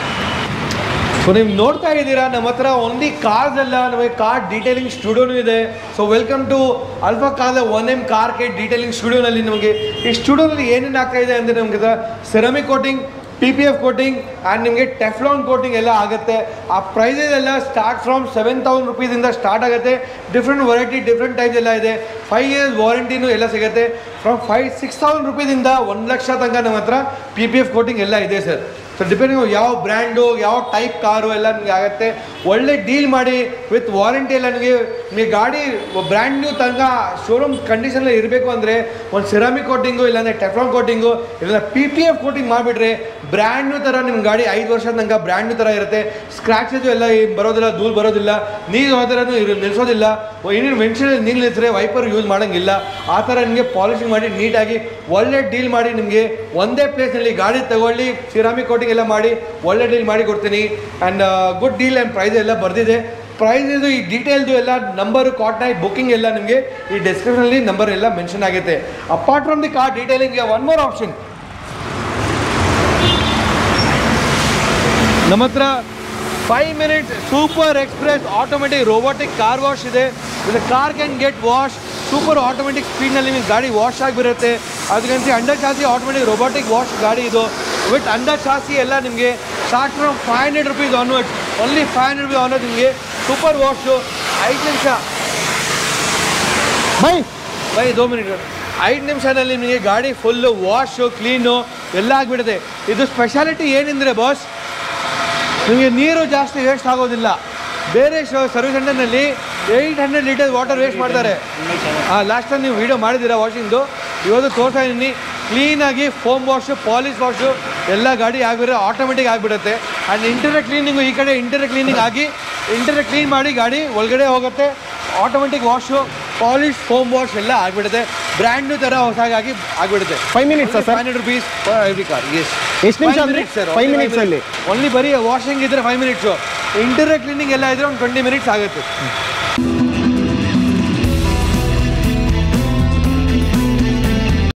Speaker 1: ಸೊ ನೀವು ನೋಡ್ತಾ ಇದ್ದೀರಾ ನಮ್ಮ ಹತ್ರ ಓನ್ಲಿ ಕಾರ್ಸ್ ಅಲ್ಲ ನಮಗೆ ಕಾರ್ ಡೀಟೇಲಿಂಗ್ ಸ್ಟುಡಿಯೋನು ಇದೆ ಸೊ ವೆಲ್ಕಮ್ ಟು ಅಲ್ಫಾ ಕಾಲ ಒನ್ ಎಮ್ ಕಾರ್ ಕೆ ಡೀಟೇಲಿಂಗ್ ಸ್ಟುಡಿಯೋನಲ್ಲಿ ನಮಗೆ ಈ ಸ್ಟುಡಿಯೋನಲ್ಲಿ ಏನೇನು ಆಗ್ತಾ ಇದೆ ಅಂದರೆ ನಮಗೆ ceramic coating P P F coating and ನಿಮಗೆ ಟೆಫ್ಲಾನ್ ಕೋಟಿಂಗ್ ಎಲ್ಲ ಆಗುತ್ತೆ ಆ ಪ್ರೈಸಸ್ ಎಲ್ಲ ಸ್ಟಾರ್ಟ್ ಫ್ರಮ್ ಸೆವೆನ್ ತೌಸಂಡ್ ರುಪೀಸಿಂದ ಸ್ಟಾರ್ಟ್ ಆಗುತ್ತೆ ಡಿಫ್ರೆಂಟ್ ವೆರೈಟಿ ಡಿಫ್ರೆಂಟ್ ಟೈಪ್ಸ್ ಎಲ್ಲ ಇದೆ ಫೈವ್ ಇಯರ್ಸ್ ವಾರಂಟಿನೂ ಎಲ್ಲ ಸಿಗುತ್ತೆ ಫ್ರಮ್ ಫೈವ್ ಸಿಕ್ಸ್ ತೌಸಂಡ್ ರುಪೀಸಿಂದ ಒಂದು ಲಕ್ಷ ತನಕ ನಮ್ಮ ಹತ್ರ ಪಿ ಪಿ ಎಫ್ ಕೋಟಿಂಗ್ ಎಲ್ಲ ಇದೆ ಸರ್ ಸೊ ಡಿಪೆಂಡಿಂಗ್ ಯಾವ ಬ್ರ್ಯಾಂಡು ಯಾವ ಟೈಪ್ ಕಾರು ಎಲ್ಲ ನಿಮಗೆ ಆಗುತ್ತೆ ಒಳ್ಳೆ ಡೀಲ್ ಮಾಡಿ ವಿತ್ ವಾರಂಟಿ ಎಲ್ಲ ನಿಮಗೆ ನಿಮಗೆ ಗಾಡಿ ಬ್ರ್ಯಾಂಡ್ ನ್ಯೂ ತನಕ ಶೋರೂಮ್ ಕಂಡೀಷನಲ್ಲಿ ಇರಬೇಕು ಅಂದರೆ ಒಂದು ಸಿರಾಮಿಕ್ ಕೋಟಿಂಗು ಇಲ್ಲಾಂದರೆ ಟೆಫ್ಲಾನ್ ಕೋಟಿಂಗು ಇಲ್ಲ ಪಿ ಪಿ ಎಫ್ ಕೋಟಿಂಗ್ ಮಾಡಿಬಿಟ್ರೆ ಬ್ರ್ಯಾಂಡ್ ನ್ಯೂ ಥರ ನಿಮ್ಮ ಗಾಡಿ ಐದು ವರ್ಷದ ತನಕ ಬ್ರ್ಯಾಂಡ್ ನ್ಯೂ ಥರ ಇರುತ್ತೆ ಸ್ಕ್ರ್ಯಾಚಸ್ ಎಲ್ಲ ಏನ್ ಬರೋದಿಲ್ಲ ಧೂಳು ಬರೋದಿಲ್ಲ ನೀರು ಹೋದ್ರೂ ಇರು ನಿಲ್ಲಿಸೋದಿಲ್ಲ ಏನೇನು ಮೆನ್ಷನ್ ನೀರು ನಿಲ್ಲಿಸಿದ್ರೆ ವೈಪರ್ ಯೂಸ್ ಮಾಡೋಂಗಿಲ್ಲ ಆ ಥರ ನಿಮಗೆ ಪಾಲಿಶಿಂಗ್ ಮಾಡಿ ನೀಟಾಗಿ ಒಳ್ಳೆ ಡೀಲ್ ಮಾಡಿ ನಿಮಗೆ ಒಂದೇ ಪ್ಲೇಸ್ನಲ್ಲಿ ಗಾಡಿ ತಗೊಳ್ಳಿ ಸಿರಾಮಿಕ್ ಕೋಟಿಂಗ್ ಎಲ್ಲ ಮಾಡಿ ಒಳ್ಳೆ ಡೀಲ್ ಮಾಡಿ ಕೊಡ್ತೀನಿ and good deal and price ಎಲ್ಲ ಬರೆದಿದೆ ಪ್ರೈಸ್ ಇದು ಈ ಡೀಟೇಲ್ದು ಎಲ್ಲ ನಂಬರು ಕಾಂಟ್ಯಾಕ್ಟ್ ಬುಕ್ಕಿಂಗ್ ಎಲ್ಲ ನಿಮಗೆ ಈ ಡಿಸ್ಕ್ರಿಪ್ಷನಲ್ಲಿ ನಂಬರ್ ಎಲ್ಲ ಮೆನ್ಷನ್ ಆಗುತ್ತೆ apart from the car detailing one more option ನಮ್ಮ ಹತ್ರ five minutes super express automatic robotic car wash ಇದೆ with car can get wash super automatic ಸ್ಪೀಡ್ನಲ್ಲಿ ನಿಮಗೆ ಗಾಡಿ ವಾಶ್ ಆಗಿಬಿರುತ್ತೆ ಅದಕ್ಕಂತ under chassis automatic robotic wash ಗಾಡಿ ಇದು ವಿತ್ ಅಂಡರ್ ಚಾಸಿ ಎಲ್ಲ ನಿಮಗೆ start from five hundred rupees onward only five hundred rupees onward ನಿಮಗೆ ಸೂಪರ್ ವಾಶು ಐದು ನಿಮಿಷ
Speaker 2: ಬೈ
Speaker 1: ಬೈ ದೋ ಮಿನಿಟ್ ಐದು ನಿಮಿಷದಲ್ಲಿ ನಿಮಗೆ ಗಾಡಿ ಫುಲ್ಲು ವಾಶು ಕ್ಲೀನು ಎಲ್ಲ ಆಗಿಬಿಡುತ್ತೆ ಇದು ಸ್ಪೆಷಾಲಿಟಿ ಏನೆಂದರೆ ಬಾಸ್ ನಿಮಗೆ ನೀರು ಜಾಸ್ತಿ ವೇಸ್ಟ್ ಆಗೋದಿಲ್ಲ ಬೇರೆ ಶೋ ಸರ್ವಿಸ್ ಸೆಂಟರ್ನಲ್ಲಿ eight hundred litre water waste ಮಾಡ್ತಾರೆ ಹಾಂ ಲಾಸ್ಟ್ ಟೈಮ್ ನೀವು ವೀಡಿಯೋ ಮಾಡಿದ್ದೀರಾ ವಾಷಿಂಗ್ದು ಇವತ್ತು ತೋರ್ತಾ ಇದ್ದೀನಿ ಕ್ಲೀನಾಗಿ ಫೋಮ್ ವಾಶು ಪಾಲಿಶ್ ವಾಶು ಎಲ್ಲ ಗಾಡಿ ಆಗಿರೋ ಆಟೋಮೆಟಿಕ್ ಆಗಿಬಿಡುತ್ತೆ ಆ್ಯಂಡ್ ಇಂಟೀರಿಯರ್ ಕ್ಲೀನಿಂಗು ಈ ಕಡೆ ಇಂಟೀರಿಯರ್ ಕ್ಲೀನಿಂಗ್ ಆಗಿ ಇಂಟೀರಿಯರ್ ಕ್ಲೀನ್ ಮಾಡಿ ಗಾಡಿ ಒಳಗಡೆ ಹೋಗುತ್ತೆ automatic wash polish foam wash ಎಲ್ಲ ಆಗಿಬಿಡುತ್ತೆ ಬ್ರ್ಯಾಂಡ್ ನ್ಯೂ ಥರ ಹೊಸಾಗಿ ಆಗಿಬಿಡುತ್ತೆ
Speaker 2: five minutes sir
Speaker 1: five hundred rupees every car yes
Speaker 2: ಎಷ್ಟು ನಿಮಿಷ ಅಂದ್ರೆ ಫೈವ್ ಮಿನಿಟ್ಸ್ ಅಲ್ಲಿ
Speaker 1: ಓನ್ಲಿ ಬರೀ ವಾಷಿಂಗ್ ಇದ್ರೆ ಫೈವ್ ಮಿನಿಟ್ಸು ಇಂಟೀರಿಯರ್ ಕ್ಲೀನಿಂಗ್ ಎಲ್ಲ ಇದ್ರೆ ಒಂದು ಟ್ವೆಂಟಿ ಮಿನಿಟ್ಸ್ ಆಗುತ್ತೆ